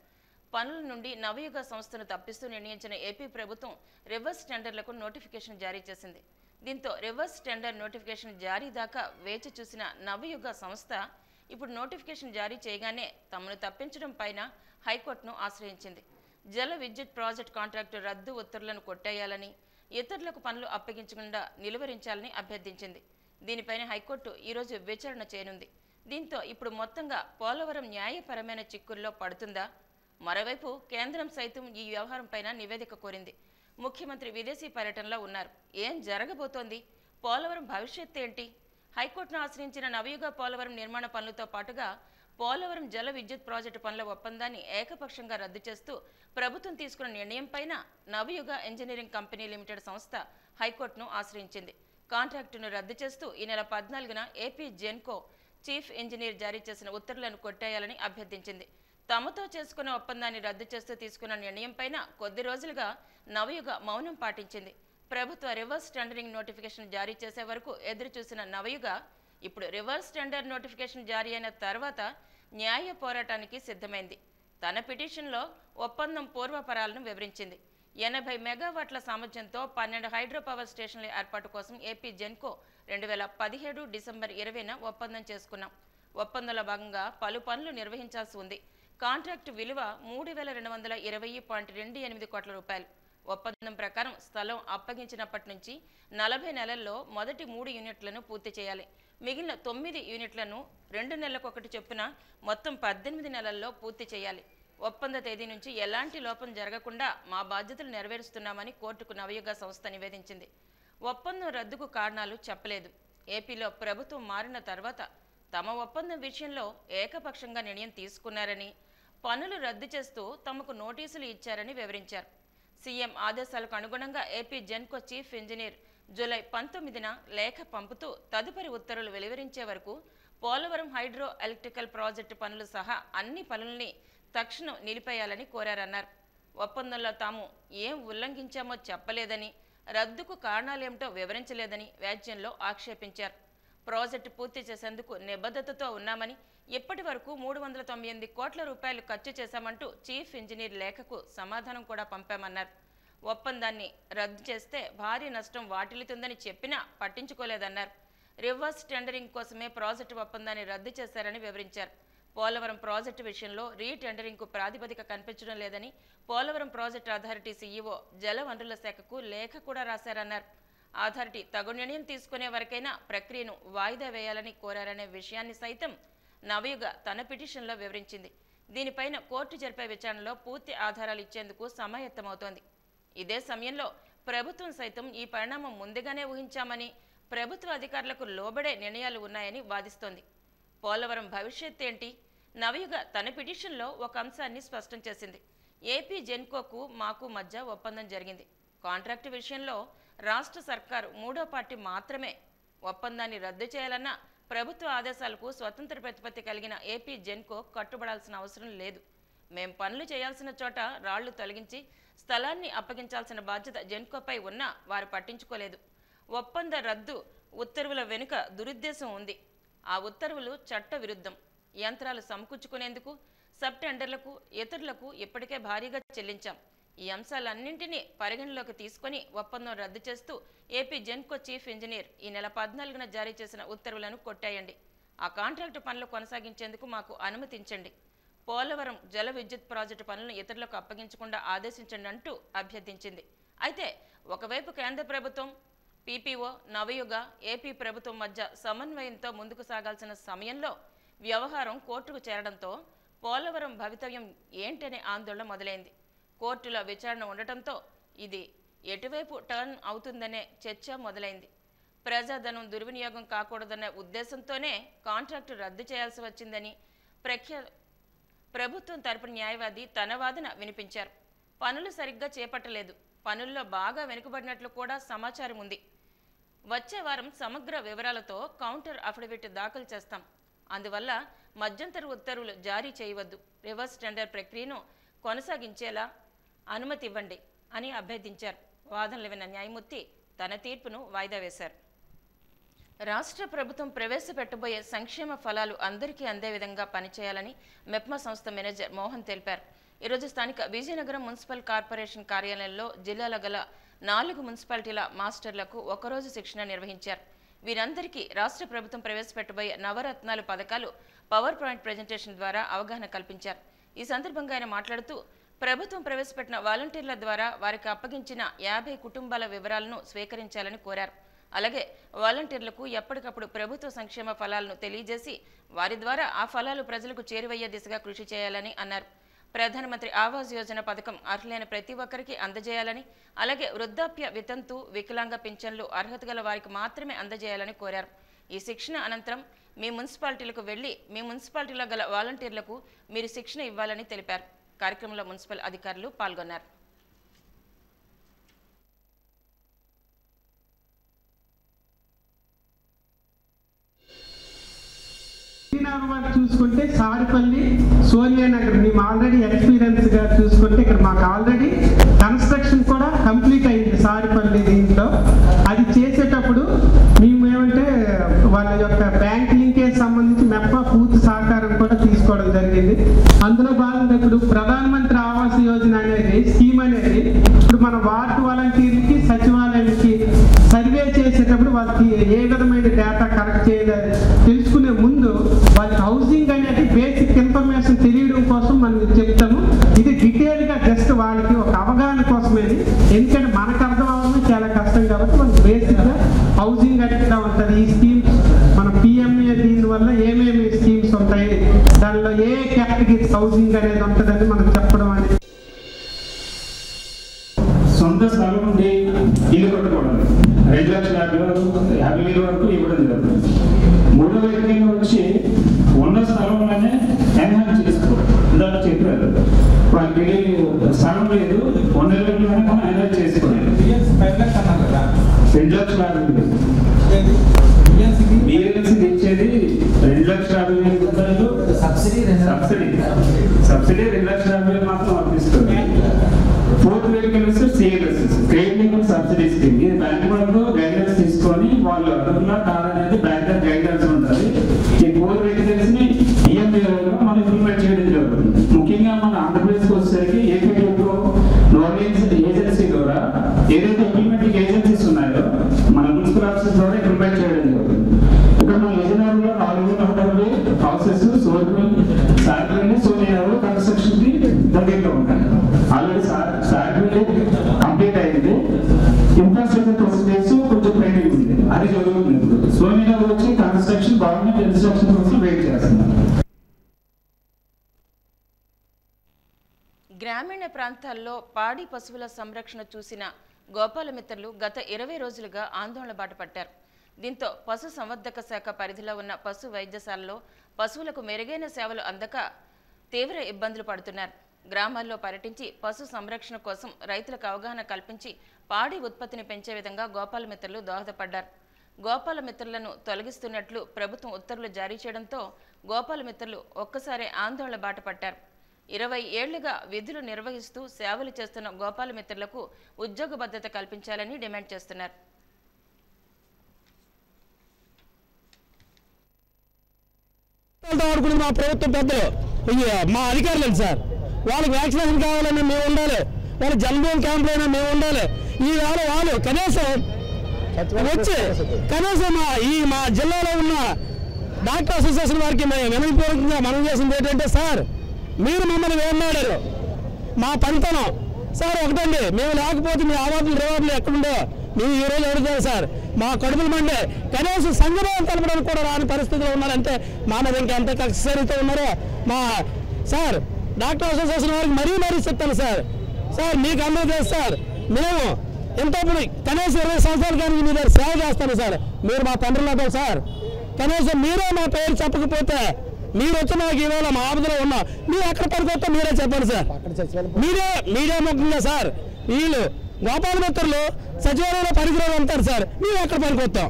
పనుల నుండి నవయుగ సంస్థను తప్పిస్తూ నిర్ణయించిన ఏపీ ప్రభుత్వం రివర్స్ టెండర్లకు నోటిఫికేషన్ జారీ చేసింది దీంతో రివర్స్ టెండర్ నోటిఫికేషన్ జారీ దాకా వేచి చూసిన నవయుగ సంస్థ ఇప్పుడు నోటిఫికేషన్ జారీ చేయగానే తమను తప్పించడం పైన హైకోర్టును ఆశ్రయించింది జల విద్యుత్ ప్రాజెక్ట్ కాంట్రాక్టు రద్దు ఉత్తర్వులను కొట్టేయాలని ఇతరులకు పనులు అప్పగించకుండా నిలువరించాలని అభ్యర్థించింది దీనిపైన హైకోర్టు ఈరోజు విచారణ చేయనుంది దీంతో ఇప్పుడు మొత్తంగా పోలవరం న్యాయపరమైన చిక్కుల్లో పడుతుందా మరోవైపు కేంద్రం సైతం ఈ వ్యవహారంపైన నివేదిక కోరింది ముఖ్యమంత్రి విదేశీ పర్యటనలో ఉన్నారు ఏం జరగబోతోంది పోలవరం భవిష్యత్ ఏంటి హైకోర్టును ఆశ్రయించిన నవయుగ పోలవరం నిర్మాణ పనులతో పాటుగా పోలవరం జల విద్యుత్ ప్రాజెక్టు పనుల ఒప్పందాన్ని ఏకపక్షంగా రద్దు చేస్తూ ప్రభుత్వం తీసుకున్న నిర్ణయంపైన నవయుగ ఇంజనీరింగ్ కంపెనీ లిమిటెడ్ సంస్థ హైకోర్టును ఆశ్రయించింది కాంట్రాక్టును రద్దు చేస్తూ ఈ నెల పద్నాలుగున ఏపీ జెన్కో చీఫ్ ఇంజనీర్ జారీ చేసిన ఉత్తర్వులను కొట్టేయాలని అభ్యర్థించింది తమతో చేసుకున్న ఒప్పందాన్ని రద్దు చేస్తూ తీసుకున్న నిర్ణయంపైన కొద్ది రోజులుగా నవయుగ మౌనం పాటించింది ప్రభుత్వ రివర్స్ టెండరింగ్ నోటిఫికేషన్ జారీ చేసే వరకు ఎదురు చూసిన నవయుగ ఇప్పుడు రివర్స్ టెండర్ నోటిఫికేషన్ జారీ అయిన తర్వాత న్యాయ పోరాటానికి సిద్ధమైంది తన పిటిషన్లో ఒప్పందం పూర్వపరాలను వివరించింది ఎనభై మెగావాట్ల సామర్థ్యంతో పన్నెండు హైడ్రో పవర్ స్టేషన్ల ఏర్పాటు కోసం ఏపీ జెన్కో రెండు వేల పదిహేడు డిసెంబర్ ఇరవైన ఒప్పందం చేసుకున్నాం ఒప్పందంలో భాగంగా పలు పనులు నిర్వహించాల్సి ఉంది కాంట్రాక్టు విలువ మూడు వేల రెండు వందల ఇరవై పాయింట్ రెండు ఎనిమిది కోట్ల రూపాయలు ఒప్పందం ప్రకారం స్థలం అప్పగించినప్పటి నుంచి నలభై నెలల్లో మొదటి మూడు యూనిట్లను పూర్తి చేయాలి మిగిలిన తొమ్మిది యూనిట్లను రెండు నెలలకు ఒకటి చొప్పున మొత్తం పద్దెనిమిది నెలల్లో పూర్తి చేయాలి ఒప్పంద తేదీ నుంచి ఎలాంటి లోపం జరగకుండా మా బాధ్యతలు నెరవేరుస్తున్నామని కోర్టుకు నవయుగ సంస్థ నివేదించింది ఒప్పందం రద్దుకు కారణాలు చెప్పలేదు ఏపీలో ప్రభుత్వం మారిన తర్వాత తమ ఒప్పందం విషయంలో ఏకపక్షంగా నిర్ణయం తీసుకున్నారని పనులు రద్దు చేస్తూ తమకు నోటీసులు ఇచ్చారని వివరించారు సీఎం ఆదేశాలకు అనుగుణంగా AP Genco chief engineer July పంతొమ్మిదిన లేఖ పంపుతూ తదుపరి ఉత్తర్వులు వెలువరించే వరకు పోలవరం హైడ్రో ఎలక్ట్రికల్ ప్రాజెక్టు పనులు సహా అన్ని పనుల్ని తక్షణం నిలిపేయాలని కోరారన్నారు ఒప్పందంలో తాము ఏం ఉల్లంఘించామో చెప్పలేదని రద్దుకు కారణాలేమిటో వివరించలేదని వ్యాజ్యంలో ఆక్షేపించారు ప్రాజెక్టు పూర్తి చేసేందుకు నిబద్ధతతో ఉన్నామని ఇప్పటి వరకు మూడు వందల తొంభై ఎనిమిది కోట్ల రూపాయలు ఖర్చు చేశామంటూ చీఫ్ ఇంజనీర్ లేఖకు సమాధానం కూడా పంపామన్నారు ఒప్పందాన్ని రద్దు చేస్తే భారీ నష్టం వాటిల్లుతుందని చెప్పినా పట్టించుకోలేదన్నారు రివర్స్ టెండరింగ్ కోసమే ప్రాజెక్టు ఒప్పందాన్ని రద్దు చేశారని వివరించారు పోలవరం ప్రాజెక్టు విషయంలో రీటెండరింగ్కు ప్రాతిపదిక కనిపించడం లేదని పోలవరం ప్రాజెక్టు అథారిటీ సీఈఓ జల వనరుల శాఖకు లేఖ కూడా రాశారన్నారు అథారిటీ తగు నిర్ణయం తీసుకునే వరకైనా ప్రక్రియను వాయిదా వేయాలని కోరారనే విషయాన్ని సైతం నవయుగ తన పిటిషన్లో వివరించింది దీనిపైన కోర్టు జరిపే విచారణలో పూర్తి ఆధారాలు ఇచ్చేందుకు సమాయత్తమవుతోంది ఇదే సమయంలో ప్రభుత్వం సైతం ఈ పరిణామం ముందుగానే ఊహించామని ప్రభుత్వ అధికారులకు లోబడే నిర్ణయాలు ఉన్నాయని వాదిస్తోంది పోలవరం భవిష్యత్ ఏంటి నవయుగ తన పిటిషన్లో ఒక అంశాన్ని స్పష్టం చేసింది ఏపీ జెన్కోకు మాకు మధ్య ఒప్పందం జరిగింది కాంట్రాక్టు విషయంలో రాష్ట్ర సర్కారు మూడో పార్టీ మాత్రమే ఒప్పందాన్ని రద్దు చేయాలన్న ప్రభుత్వ ఆదేశాలకు స్వతంత్ర ప్రతిపత్తి కలిగిన ఏపీ జెన్కో కట్టుబడాల్సిన అవసరం లేదు మేం పనులు చేయాల్సిన చోట రాళ్లు తొలగించి స్థలాన్ని అప్పగించాల్సిన బాధ్యత జెన్కోపై ఉన్నా వారు పట్టించుకోలేదు ఒప్పంద రద్దు ఉత్తర్వుల వెనుక దురుద్దేశం ఉంది ఆ ఉత్తర్వులు చట్ట విరుద్ధం యంత్రాలు సమకూర్చుకునేందుకు సబ్ టెండర్లకు ఇతరులకు ఇప్పటికే భారీగా చెల్లించాం ఈ అంశాలన్నింటినీ పరిగణలోకి తీసుకొని ఒప్పందం రద్దు చేస్తూ ఏపీ జెన్కో చీఫ్ ఇంజనీర్ ఈ నెల పద్నాలుగున జారీ చేసిన ఉత్తర్వులను కొట్టేయండి ఆ కాంట్రాక్టు పనులు కొనసాగించేందుకు మాకు అనుమతించండి పోలవరం జల విద్యుత్ ప్రాజెక్టు పనులను ఇతరులకు అప్పగించకుండా ఆదేశించండి అంటూ అభ్యర్థించింది అయితే ఒకవైపు కేంద్ర ప్రభుత్వం పీపీఓ నవయుగ ఏపీ ప్రభుత్వం మధ్య సమన్వయంతో ముందుకు సాగాల్సిన సమయంలో వ్యవహారం కోర్టుకు చేరడంతో పోలవరం భవితవ్యం ఏంటనే ఆందోళన మొదలైంది కోర్టులో విచారణ ఉండటంతో ఇది ఎటువైపు టర్న్ అవుతుందనే చర్చ మొదలైంది ప్రజాధనం దుర్వినియోగం కాకూడదన్న ఉద్దేశంతోనే కాంట్రాక్టు రద్దు చేయాల్సి వచ్చిందని ప్రఖ్యా ప్రభుత్వం తరపున న్యాయవాది తన వాదన వినిపించారు పనులు సరిగ్గా చేపట్టలేదు పనుల్లో బాగా వెనుకబడినట్లు కూడా సమాచారం ఉంది వచ్చే వారం సమగ్ర వివరాలతో కౌంటర్ అఫిడవిట్ దాఖలు చేస్తాం అందువల్ల మధ్యంతర ఉత్తర్వులు జారీ చేయవద్దు రివర్స్ టెండర్ ప్రక్రియను కొనసాగించేలా అనుమతి ఇవ్వండి అని అభ్యర్థించారు వాదనలు విన్న న్యాయమూర్తి తన తీర్పును వాయిదా వేశారు రాష్ట్ర ప్రభుత్వం ప్రవేశపెట్టబోయే సంక్షేమ ఫలాలు అందరికీ అందే విధంగా పనిచేయాలని మెప్మా సంస్థ మేనేజర్ మోహన్ తెలిపారు ఈరోజు స్థానిక విజయనగరం మున్సిపల్ కార్పొరేషన్ కార్యాలయంలో జిల్లాలో గల నాలుగు మున్సిపాలిటీల మాస్టర్లకు ఒకరోజు శిక్షణ నిర్వహించారు వీరందరికీ రాష్ట్ర ప్రభుత్వం ప్రవేశపెట్టబోయే నవరత్నాలు పథకాలు పవర్ పాయింట్ ప్రజెంటేషన్ ద్వారా అవగాహన కల్పించారు ఈ సందర్భంగా ఆయన మాట్లాడుతూ ప్రభుత్వం ప్రవేశపెట్టిన వాలంటీర్ల ద్వారా వారికి అప్పగించిన యాభై కుటుంబాల వివరాలను స్వీకరించాలని కోరారు అలాగే వాలంటీర్లకు ఎప్పటికప్పుడు ప్రభుత్వ సంక్షేమ ఫలాలను తెలియజేసి వారి ద్వారా ఆ ఫలాలు ప్రజలకు చేరువయ్యే దిశగా కృషి చేయాలని అన్నారు ప్రధానమంత్రి ఆవాస్ యోజన పథకం అర్హులైన ప్రతి ఒక్కరికి అందజేయాలని అలాగే వృద్ధాప్య వితంతు వికలాంగ పింఛన్లు అర్హత గల వారికి మాత్రమే అందజేయాలని కోరారు ఈ శిక్షణ అనంతరం మీ మున్సిపాలిటీలకు వెళ్లి మీ మున్సిపాలిటీలో గల వాలంటీర్లకు మీరు శిక్షణ ఇవ్వాలని తెలిపారు కార్యక్రమంలో మున్సిపల్ అధికారులు పాల్గొన్నారు శ్రీనగర్ చూసుకుంటే సారిపల్లి సోనియానగర్ మేము ఆల్రెడీ ఎక్స్పీరియన్స్ గా చూసుకుంటే ఇక్కడ మాకు ఆల్రెడీ కన్స్ట్రక్షన్ కూడా కంప్లీట్ అయింది సారిపల్లి దీంట్లో అది చేసేటప్పుడు మేము ఏమంటే వాళ్ళ యొక్క బ్యాంక్ లింకేజ్ సంబంధించి మెప్ప పూర్తి సహకారం కూడా తీసుకోవడం జరిగింది అందులో భాగంగా ఇప్పుడు ప్రధానమంత్రి ఆవాస్ యోజన అనేది స్కీమ్ అనేది ఇప్పుడు మన వార్డు వాలంటీర్లకి సచివాలయానికి సర్వే చేసేటప్పుడు వాళ్ళకి ఏ విధమైన డేటా కలెక్ట్ చేయాలి తెలుసుకునే ముందు వాళ్ళకి హౌసింగ్ అనేది బేసిక్ ఇన్ఫర్మేషన్ తెలియడం కోసం మనం ఇది చెప్తాము ఇది డీటెయిల్ గా జస్ట్ వాళ్ళకి ఒక అవగాహన కోసమే ఎందుకంటే మనకు అర్థం అవ్వడం చాలా కష్టం కాబట్టి మనకి బేసిక్ గా హౌసింగ్ ఎట్లా ఉంటుంది ఈ స్కీమ్స్ మన పిఎంఏ దీని వల్ల ఏమేమి స్కీమ్స్ ఉంటాయి దానిలో ఏ కేటగిరీస్ హౌసింగ్ అనేది ఉంటుందని మనం చెప్పడం అనేది సొంత స్థలం ఉండి ఇల్లు కట్టుకోవడం రెండు లక్షల యాభై వరకు యాభై వేల వరకు ఇవ్వడం జరుగుతుంది మూడో వ్యక్తిగా వచ్చి ఉన్న స్థలంలోనే ఎన్హాన్స్ చేసుకోవడం ఇందాక చెప్పారు వాళ్ళకి స్థలం లేదు ఉన్న వ్యక్తిలోనే మనం ఎన్హాన్స్ చేసుకోవాలి రెండు లక్షల యాభై వేలు బిఎల్సి ఇచ్చేది రెండు లక్షల యాభై వేల రూపాయలు సబ్సిడీ సబ్సిడీ సబ్సిడీ రెండు లక్షల యాభై వేలు మాత్రం వర్తిస్తుంది ఫోర్త్ వెహికల్ వస్తే సిఎల్ఎస్ క్రెడిట్ సబ్సిడీ స్కీమ్ ఇది బ్యాంక్ వాళ్ళు గైడెన్స్ తీసుకొని వాళ్ళు అడుగులా కాదనేది బ్యాంక్ గైడెన్స్ ఉంటుంది ఈ ఫోర్ వెహికల్స్ ని ఈఎంఐ మనం ఇంప్లిమెంట్ చేయడం జరుగుతుంది ముఖ్యంగా మన ఆంధ్రప్రదేశ్కి వచ్చేసరికి ఏపీలో నోర్వేన్స్ ఏజెన్సీ ద్వారా ఏదైతే ఇంప్లిమెంటింగ్ ఏజెన్సీస్ ఉన్నాయో మన మున్సిపల్ ఆఫీసెస్ ద్వారా ఇంప్లిమెంట్ చేయడం జరుగుతుంది ఇక్కడ మన విజయనగరంలో నాలుగు వేల హోటల్ హౌసెస్ సోర్వల్ సార్వల్ సోనియాలో కన్స్ట్రక్షన్ కి దగ్గరలో ఉన్నాయి ఆల్రెడీ సార్వల్ కంప్లీట్ అయింది ఇన్ఫ్రాస్ట్రక్చర్ ప్రొసీజర్స్ కొంచెం పెండింగ్ ఉంది అది జరుగుతుంది ఇప్పుడు సోనియాలో వచ్చి కన్స్ట్రక్షన్ గవర్నమెంట్ ఇన్స్ట్రక్షన్ కోసం వెయిట్ చేస్తున్నారు గ్రామీణ ప్రాంతాల్లో పాడి పశువుల సంరక్షణ చూసిన గోపాలమిత్రులు గత ఇరవై రోజులుగా ఆందోళన బాట పట్టారు దీంతో పశు సంవర్ధక శాఖ పరిధిలో ఉన్న పశు వైద్యశాలలో పశువులకు మెరుగైన సేవలు అందక తీవ్ర ఇబ్బందులు పడుతున్నారు గ్రామాల్లో పర్యటించి పశు సంరక్షణ కోసం రైతులకు అవగాహన కల్పించి పాడి ఉత్పత్తిని పెంచే విధంగా గోపాలమిత్రులు దోహదపడ్డారు గోపాలమిత్రులను తొలగిస్తున్నట్లు ప్రభుత్వం ఉత్తర్వులు జారీ చేయడంతో గోపాలమిత్రులు ఒక్కసారి ఆందోళన బాట పట్టారు ఇరవై ఏళ్లుగా విధులు నిర్వహిస్తూ సేవలు చేస్తున్న గోపాలమిత్రులకు ఉద్యోగ భద్రత కల్పించాలని డిమాండ్ చేస్తున్నారు ఆడుకునే మా ప్రభుత్వ పెద్దలు ఇయ్య, మా అధికారులు సార్ వాళ్ళకి వ్యాక్సినేషన్ కావాలన్నా మేము ఉండాలి వాళ్ళ జన్మభూమి క్యాంపులో అయినా మేము ఉండాలి ఈ వేళ వాళ్ళు కనీసం వచ్చి కనీసం మా ఈ మా జిల్లాలో ఉన్న డాక్టర్ అసోసియేషన్ వారికి మేము వినయపూర్వకంగా మనం చేసింది ఏంటంటే సార్ మీరు మమ్మల్ని వేమాడారు మా పంతనం సార్ ఒకటండి మేము లేకపోతే మీ అవార్డులు రివార్డులు ఎక్కడుండో మేము ఈ రోజు అడుగుతారు సార్ మా కడుపులు మండే కనీసం సంఘభావం కలపడానికి కూడా రాని పరిస్థితిలో ఉన్నారంటే మా మీద ఇంకా ఎంత కక్షరితో ఉన్నారో మా సార్ డాక్టర్ అసోసియేషన్ వారికి మరీ మరీ చెప్తాను సార్ సార్ మీకు అందరూ తెలుసు సార్ మేము ఎంతప్పుడు కనీసం ఇరవై సంవత్సరాల కానీ మీ దగ్గర సేవ చేస్తాను సార్ మీరు మా తండ్రులతో సార్ కనీసం మీరే మా పేరు చెప్పకపోతే మీరు వచ్చి నాకు ఈవేళ మా ఆపదలో ఉన్నా మీరు ఎక్కడ పడుకోవచ్చో మీరే చెప్పండి సార్ మీరే మీడియా ముఖ్యంగా సార్ వీళ్ళు గోపాల మిత్రులు సచివాలయంలో పరిధిలో ఉంటారు సార్ మేము ఎక్కడ పనికొస్తాం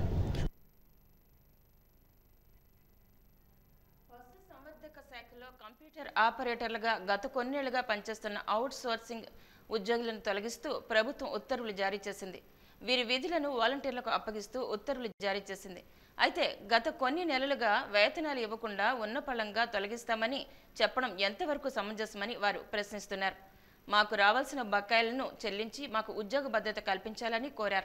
సంవర్ధక శాఖలో కంప్యూటర్ ఆపరేటర్లుగా గత కొన్నేళ్లుగా పనిచేస్తున్న అవుట్ సోర్సింగ్ ఉద్యోగులను తొలగిస్తూ ప్రభుత్వం ఉత్తర్వులు జారీ చేసింది వీరి విధులను వాలంటీర్లకు అప్పగిస్తూ ఉత్తర్వులు జారీ చేసింది అయితే గత కొన్ని నెలలుగా వేతనాలు ఇవ్వకుండా ఉన్నపళంగా తొలగిస్తామని చెప్పడం ఎంతవరకు సమంజసమని వారు ప్రశ్నిస్తున్నారు మాకు రావాల్సిన బకాయిలను చెల్లించి మాకు ఉద్యోగ భద్రత కల్పించాలని కోరారు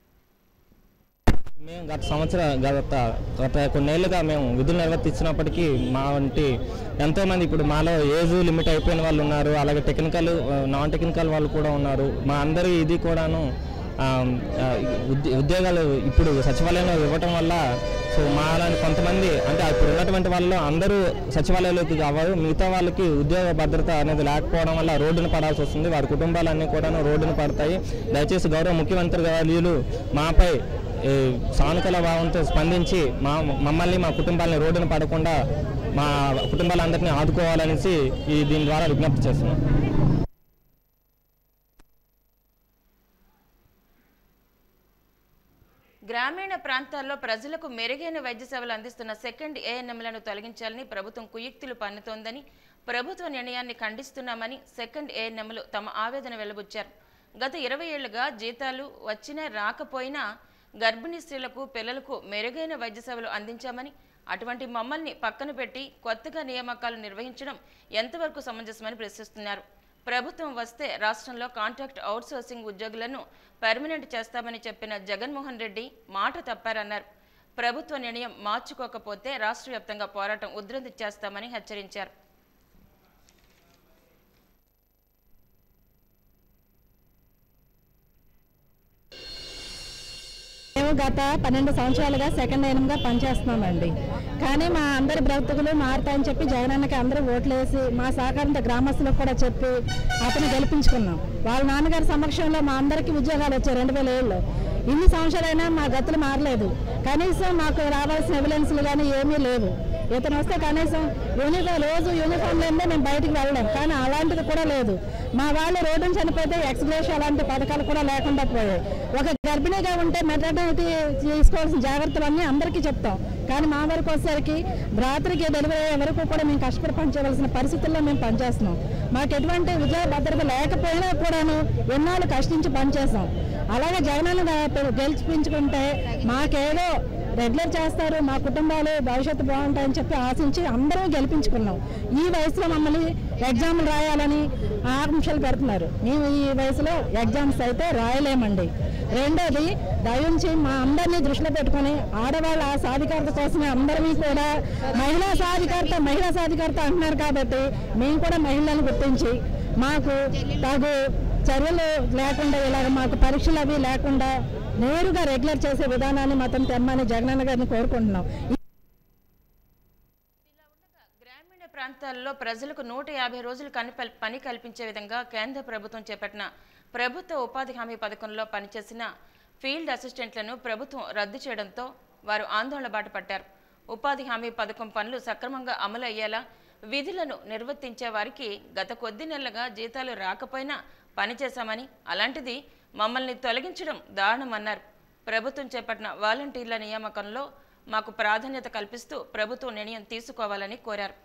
మేము గత సంవత్సరం గత గత కొన్నేళ్లుగా మేము విధులు నిర్వర్తించినప్పటికీ మా వంటి ఎంతోమంది ఇప్పుడు మాలో ఏజ్ లిమిట్ అయిపోయిన వాళ్ళు ఉన్నారు అలాగే టెక్నికల్ నాన్ టెక్నికల్ వాళ్ళు కూడా ఉన్నారు మా అందరి ఇది కూడాను ఆ, ఆ, ఉద్య- ఉద్యోగాలు ఇప్పుడు సచివాలయంలో ఇవ్వటం వల్ల సో మా అలాంటి కొంతమంది అంటే ఇప్పుడు ఉన్నటువంటి వాళ్ళు అందరూ సచివాలయంలోకి కావాలి మిగతా వాళ్ళకి ఉద్యోగ భద్రత అనేది లేకపోవడం వల్ల రోడ్డున పడాల్సి వస్తుంది వారి కుటుంబాలన్నీ కూడాను రోడ్డున పడతాయి దయచేసి గౌరవ ముఖ్యమంత్రి గారు మాపై ఈ సానుకూల భావంతో స్పందించి మా మమ్మల్ని మా కుటుంబాలని రోడ్డున పడకుండా మా కుటుంబాలందరినీ ఆదుకోవాలనేసి ఈ దీని ద్వారా విజ్ఞప్తి చేస్తున్నాం గ్రామీణ ప్రాంతాల్లో ప్రజలకు మెరుగైన వైద్య సేవలు అందిస్తున్న సెకండ్ ఏఎన్ఎంలను తొలగించాలని ప్రభుత్వం కుయుక్తులు పన్నుతోందని ప్రభుత్వ నిర్ణయాన్ని ఖండిస్తున్నామని సెకండ్ ఏఎన్ఎంలు తమ ఆవేదన వెలుబుచ్చారు గత ఇరవై ఏళ్లుగా జీతాలు వచ్చినా రాకపోయినా గర్భిణీ స్త్రీలకు పిల్లలకు మెరుగైన వైద్య సేవలు అందించామని అటువంటి మమ్మల్ని పక్కన పెట్టి కొత్తగా నియామకాలు నిర్వహించడం ఎంతవరకు సమంజసమని ప్రశ్నిస్తున్నారు ప్రభుత్వం వస్తే రాష్ట్రంలో కాంట్రాక్ట్ అవుట్సోర్సింగ్ ఉద్యోగులను పర్మనెంట్ చేస్తామని చెప్పిన జగన్మోహన్ రెడ్డి మాట తప్పారన్నారు ప్రభుత్వ నిర్ణయం మార్చుకోకపోతే రాష్ట్ర వ్యాప్తంగా పోరాటం ఉధృతి చేస్తామని హెచ్చరించారు మేము గత పన్నెండు సంవత్సరాలుగా సెకండ్ ఎయిమ్గా పనిచేస్తున్నామండి కానీ మా అందరి బ్రతుకులు మారుతాయని చెప్పి జగనన్నకి అందరూ ఓట్లేసి మా సహకారంతో గ్రామస్తులకు కూడా చెప్పి అతను గెలిపించుకున్నాం వాళ్ళ నాన్నగారి సమక్షంలో మా అందరికీ ఉద్యోగాలు వచ్చాయి రెండు వేల ఏళ్ళు ఇన్ని సంవత్సరాలైనా మా గతులు మారలేదు కనీసం మాకు రావాల్సిన ఎవిడెన్స్లు కానీ ఏమీ లేవు ఇతను వస్తే కనీసం యూనిఫామ్ రోజు యూనిఫామ్ లేదే మేము బయటికి వెళ్ళలేం కానీ అలాంటిది కూడా లేదు మా వాళ్ళు రోడ్డును చనిపోతే ఎక్స్గ్రేష్ అలాంటి పథకాలు కూడా లేకుండా పోయాయి ఒక గర్భిణిగా ఉంటే మెటర్నిటీ తీసుకోవాల్సిన జాగ్రత్తలన్నీ అందరికీ చెప్తాం కానీ మా వరకు వచ్చేసరికి రాత్రికి డెలివరీ అయ్యే వరకు కూడా మేము కష్టపడి పనిచేయవలసిన పరిస్థితుల్లో మేము పనిచేస్తున్నాం మాకు ఎటువంటి ఉద్యోగ భద్రత లేకపోయినా కూడాను ఎన్నాళ్ళు కష్టించి పనిచేస్తాం అలాగే జగనన్న గెలిపించుకుంటే మాకేదో రెగ్యులర్ చేస్తారు మా కుటుంబాలు భవిష్యత్తు బాగుంటాయని చెప్పి ఆశించి అందరూ గెలిపించుకున్నాం ఈ వయసులో మమ్మల్ని ఎగ్జామ్లు రాయాలని ఆకాంక్షలు పెడుతున్నారు మేము ఈ వయసులో ఎగ్జామ్స్ అయితే రాయలేమండి రెండోది దయించి మా అందరినీ దృష్టిలో పెట్టుకొని ఆడవాళ్ళ సాధికారత కోసమే అందరినీ కూడా మహిళా సాధికారత మహిళా సాధికారత అంటున్నారు కాబట్టి మేము కూడా మహిళలను గుర్తించి మాకు తగు చర్యలు లేకుండా ఇలాగ మాకు పరీక్షలు అవి లేకుండా నేరుగా రెగ్యులర్ చేసే విధానాన్ని మాత్రం తెమ్మని జగనన్న గారిని కోరుకుంటున్నాం గ్రామీణ ప్రాంతాల్లో ప్రజలకు నూట యాభై రోజులు కని పని కల్పించే విధంగా కేంద్ర ప్రభుత్వం చేపట్టిన ప్రభుత్వ ఉపాధి హామీ పథకంలో పనిచేసిన ఫీల్డ్ అసిస్టెంట్లను ప్రభుత్వం రద్దు చేయడంతో వారు ఆందోళన బాట పట్టారు ఉపాధి హామీ పథకం పనులు సక్రమంగా అమలు అయ్యేలా విధులను నిర్వర్తించే వారికి గత కొద్ది నెలలుగా జీతాలు రాకపోయినా పనిచేశామని అలాంటిది మమ్మల్ని తొలగించడం దారుణమన్నారు ప్రభుత్వం చేపట్టిన వాలంటీర్ల నియామకంలో మాకు ప్రాధాన్యత కల్పిస్తూ ప్రభుత్వం నిర్ణయం తీసుకోవాలని కోరారు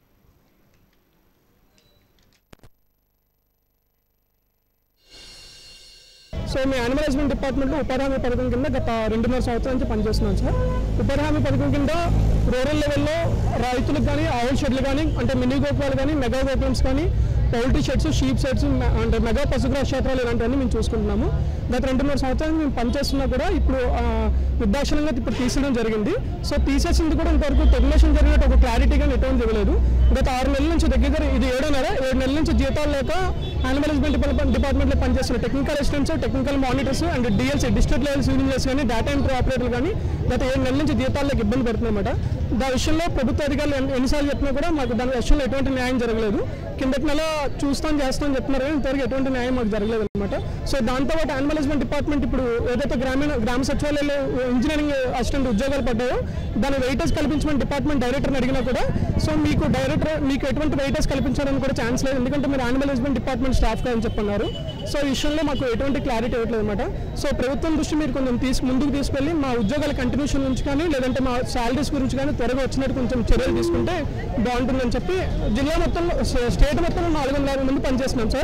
సో మీ యానిమల్ డిపార్ట్మెంట్లో ఉపాధి హామీ పథకం కింద గత రెండున్నర సంవత్సరాల నుంచి పనిచేస్తున్నాను సార్ ఉపాధి హామీ పథకం కింద రూరల్ లెవెల్లో రైతులకు కానీ ఆవుల షెడ్లు కానీ అంటే మినీ గోపురాలు కానీ మెగా గోపురమ్స్ కానీ పౌల్ట్రీ షెడ్స్ షీప్ షెడ్స్ అంటే మెగా పశుగ్రాస క్షేత్రాలు ఇలాంటివన్నీ మేము చూసుకుంటున్నాము గత రెండున్నర సంవత్సరాలు మేము పనిచేస్తున్నా కూడా ఇప్పుడు ఆ, నిర్దాక్షిణ్యంగా ఇప్పుడు తీసేయడం జరిగింది సో తీసేసింది కూడా ఇంతవరకు టెర్మినేషన్ జరిగినట్టు ఒక క్లారిటీగా ఎటువంటి ఇవ్వలేదు గత ఆరు నెలల నుంచి దగ్గర దగ్గర ఇది ఏడో నెల ఏడు నెలల నుంచి జీతాలు లేక యానిమల్ డిపార్ట్మెంట్ డిపార్ట్మెంట్లో పనిచేస్తున్న technical assistants technical monitors and DLC district level civil engineers కానీ డేటా ఎంట్రీ ఆపరేటర్లు కానీ గత ఏడు నెలల నుంచి జీతాలకు ఇబ్బంది పడుతుందన్నమాట దాని విషయంలో ప్రభుత్వ అధికారులు ఎన్ని- ఎన్నిసార్లు చెప్పినా కూడా మాకు దాని విషయంలో ఎటువంటి న్యాయం జరగలేదు కిందటి నెల చూస్తాం చేస్తాం చెప్తున్నారు కానీ ఇంతవరకు ఎటువంటి న్యాయం మాకు జరగలేదు అనమాట సో దాంతోపాటు యానిమల్ హస్బెండ్ డిపార్ట్మెంట్ ఇప్పుడు ఏదైతే గ్రామీణ గ్రామ సచివాలయంలో ఇంజనీరింగ్ అసిస్టెంట్ ఉద్యోగాలు పడ్డాయో దాని వెయిటేజ్ కల్పించమని డిపార్ట్మెంట్ డైరెక్టర్ని అడిగినా కూడా సో మీకు డైరెక్టర్ మీకు ఎటువంటి వెయిటేజ్ కల్పించడానికి కూడా ఛాన్స్ లేదు ఎందుకంటే మీరు యానిమల్ హస్బెండ్ డిపార్ట్మెంట్ స్టాఫ్ కాదని చెప్పన్నారు సో ఈ విషయంలో మాకు ఎటువంటి క్లారిటీ ఇవ్వట్లేదు అనమాట సో ప్రభుత్వం దృష్టి మీరు కొంచెం తీసి ముందుకు తీసుకెళ్ళి మా ఉద్యోగాల కంటిన్యూషన్ నుంచి కానీ లేదంటే మా శాలరీస్ గురించి కానీ త్వరగా వచ్చినట్టు కొంచెం చర్యలు తీసుకుంటే బాగుంటుందని చెప్పి జిల్లా మొత్తంలో స్టేట్ మొత్తంలో నాలుగు వందల యాభై మంది పనిచేస్తున్నాం సార్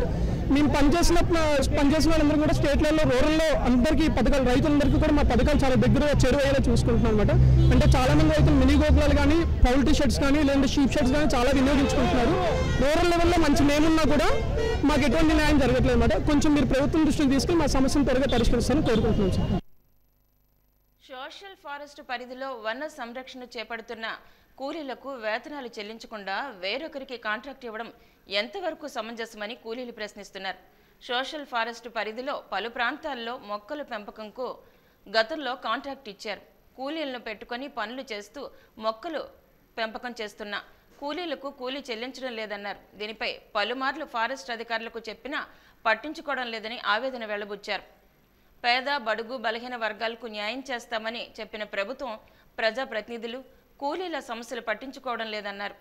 మేము పనిచేసిన పనిచేసిన వాళ్ళందరూ కూడా స్టేట్ లెవెల్లో రూరల్లో అందరికీ పథకాలు రైతులందరికీ కూడా మా పథకాలు చాలా దగ్గర చేరువయ్యేలా చూసుకుంటున్నాం అనమాట అంటే చాలా మంది రైతులు మినీ గోకులాలు కానీ పౌల్ట్రీ షెడ్స్ కానీ లేదంటే షీప్ షెడ్స్ కానీ చాలా వినియోగించుకుంటున్నారు రూరల్ లెవెల్లో మంచి నేమున్నా కూడా మాకు ఎటువంటి న్యాయం జరగట్లేదు అనమాట కొంచెం మీరు ప్రభుత్వం దృష్టికి తీసుకుని మా సమస్యను త్వరగా పరిష్కరిస్తారని కోరుకుంటున్నాం సార్ సోషల్ ఫారెస్ట్ పరిధిలో వన సంరక్షణ చేపడుతున్న కూలీలకు వేతనాలు చెల్లించకుండా వేరొకరికి కాంట్రాక్ట్ ఇవ్వడం ఎంతవరకు సమంజసమని కూలీలు ప్రశ్నిస్తున్నారు సోషల్ ఫారెస్ట్ పరిధిలో పలు ప్రాంతాల్లో మొక్కల పెంపకంకు గతంలో కాంట్రాక్ట్ ఇచ్చారు కూలీలను పెట్టుకొని పనులు చేస్తూ మొక్కలు పెంపకం చేస్తున్న కూలీలకు కూలీ చెల్లించడం లేదన్నారు దీనిపై పలుమార్లు ఫారెస్ట్ అధికారులకు చెప్పినా పట్టించుకోవడం లేదని ఆవేదన వెళ్లబుచ్చారు పేద బడుగు బలహీన వర్గాలకు న్యాయం చేస్తామని చెప్పిన ప్రభుత్వం ప్రజాప్రతినిధులు కూలీల సమస్యలు పట్టించుకోవడం లేదన్నారు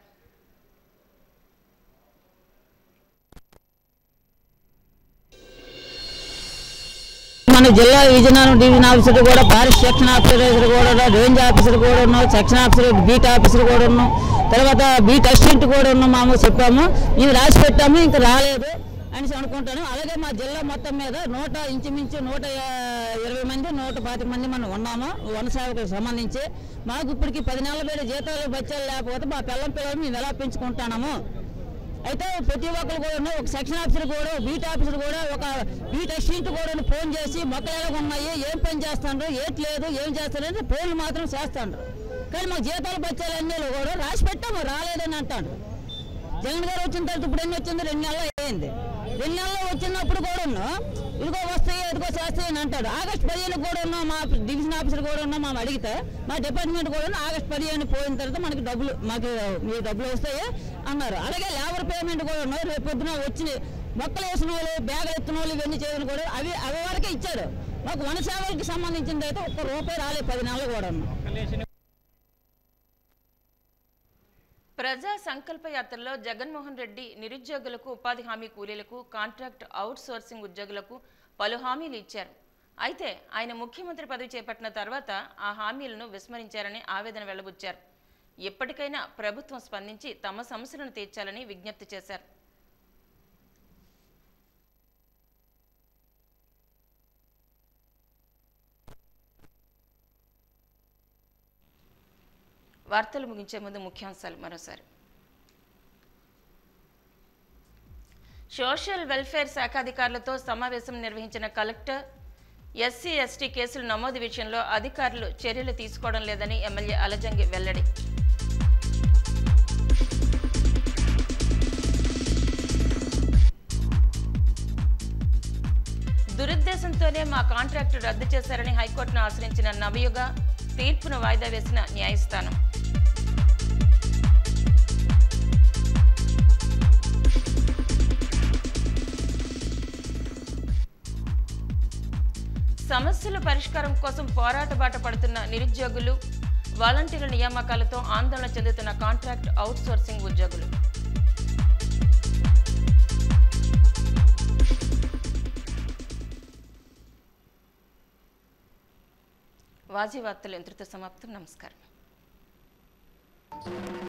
మన జిల్లా విజయనగరం డివిజన్ ఆఫీసర్ కూడా ఫారెస్ట్ సెక్షన్ ఆఫీసర్ కూడా ఉన్నారు, రేంజ్ ఆఫీసర్ కూడా ఉన్నాం సెక్షన్ ఆఫీసర్ బీట్ ఆఫీసర్ కూడా ఉన్నాం తర్వాత బీట్ అసిస్టెంట్ కూడా ఉన్నాం మాము చెప్పాము మేము రాసి పెట్టాము ఇంకా రాలేదు అనేసి అనుకుంటాను అలాగే మా జిల్లా మొత్తం మీద నూట ఇంచుమించు నూట యా- ఇరవై మంది నూట పాతిక మంది మనం ఉన్నాము వన సేవకులకు సంబంధించి మాకు ఇప్పటికి పది నెలల పేరు జీతాలు బచ్చాలు లేకపోతే మా పిల్లం పిల్లలు మేము ఎలా పెంచుకుంటున్నాము అయితే ప్రతి ఒక్కరు కూడా ఒక సెక్షన్ ఆఫీసర్ కూడా బీట్ ఆఫీసర్ కూడా ఒక బీట్ అసిస్టెంట్ కూడా ఫోన్ చేసి మొక్కలు ఎలా ఉన్నాయి ఏం పని చేస్తాండ్రు ఏట్ లేదు ఏం చేస్తారంటే ఫోన్లు మాత్రం చేస్తాండ్రు కానీ మాకు జీతాలు బచ్చాలు అన్నీ కూడా రాసి పెట్టాము రాలేదని అంటాడు జగన్ గారు వచ్చిన తర్వాత ఇప్పుడు ఎన్ని వచ్చింది రెండు నెలలు అయింది రెండు నెలలు వచ్చినప్పుడు కూడా ఇదిగో వస్తాయి ఇదిగో చేస్తాయి అని అంటాడు ఆగస్ట్ పదిహేను కూడా ఉన్నాం మా డివిజన్ ఆఫీసర్ కూడా ఉన్నాం మేము అడిగితే మా డిపార్ట్మెంట్ కూడా ఉన్నాం, ఆగస్ట్ పదిహేను పోయిన తర్వాత మనకి డబ్బులు మాకు మీ డబ్బులు వస్తాయి అన్నారు అలాగే లేబర్ పేమెంట్ కూడా ఉన్నారు రేపు పొద్దున వచ్చి మొక్కలు వేసిన వాళ్ళు బ్యాగులు ఎత్తిన వాళ్ళు ఇవన్నీ చేయని కూడా అవి అవి వరకే ఇచ్చారు మాకు వన సేవలకి సంబంధించింది అయితే ఒక్క రూపాయి రాలేదు పది నెలలు కూడా ప్రజా సంకల్ప యాత్రలో జగన్మోహన్ రెడ్డి నిరుద్యోగులకు ఉపాధి హామీ కూలీలకు కాంట్రాక్ట్ అవుట్ సోర్సింగ్ ఉద్యోగులకు పలు హామీలు ఇచ్చారు అయితే ఆయన ముఖ్యమంత్రి పదవి చేపట్టిన తర్వాత ఆ హామీలను విస్మరించారని ఆవేదన వెళ్లబుచ్చారు ఎప్పటికైనా ప్రభుత్వం స్పందించి తమ సమస్యలను తీర్చాలని విజ్ఞప్తి చేశారు వార్తలు ముగించే ముందు ముఖ్యాంశాలు మరోసారి సోషల్ వెల్ఫేర్ శాఖ అధికారులతో సమావేశం నిర్వహించిన కలెక్టర్ ఎస్సీ ఎస్టీ కేసులు నమోదు విషయంలో అధికారులు చర్యలు తీసుకోవడం లేదని ఎమ్మెల్యే అలజంగి వెల్లడి దురుద్దేశంతోనే మా కాంట్రాక్టు రద్దు చేశారని హైకోర్టును ఆశ్రయించిన నవయుగ తీర్పును వాయిదా వేసిన న్యాయస్థానం సమస్యల పరిష్కారం కోసం పోరాట బాట పడుతున్న నిరుద్యోగులు వాలంటీర్ల నియామకాలతో ఆందోళన చెందుతున్న కాంట్రాక్ట్ అవుట్ సోర్సింగ్ ఉద్యోగులు వాజీ వార్తలు ఎంతటితో సమాప్తం నమస్కారం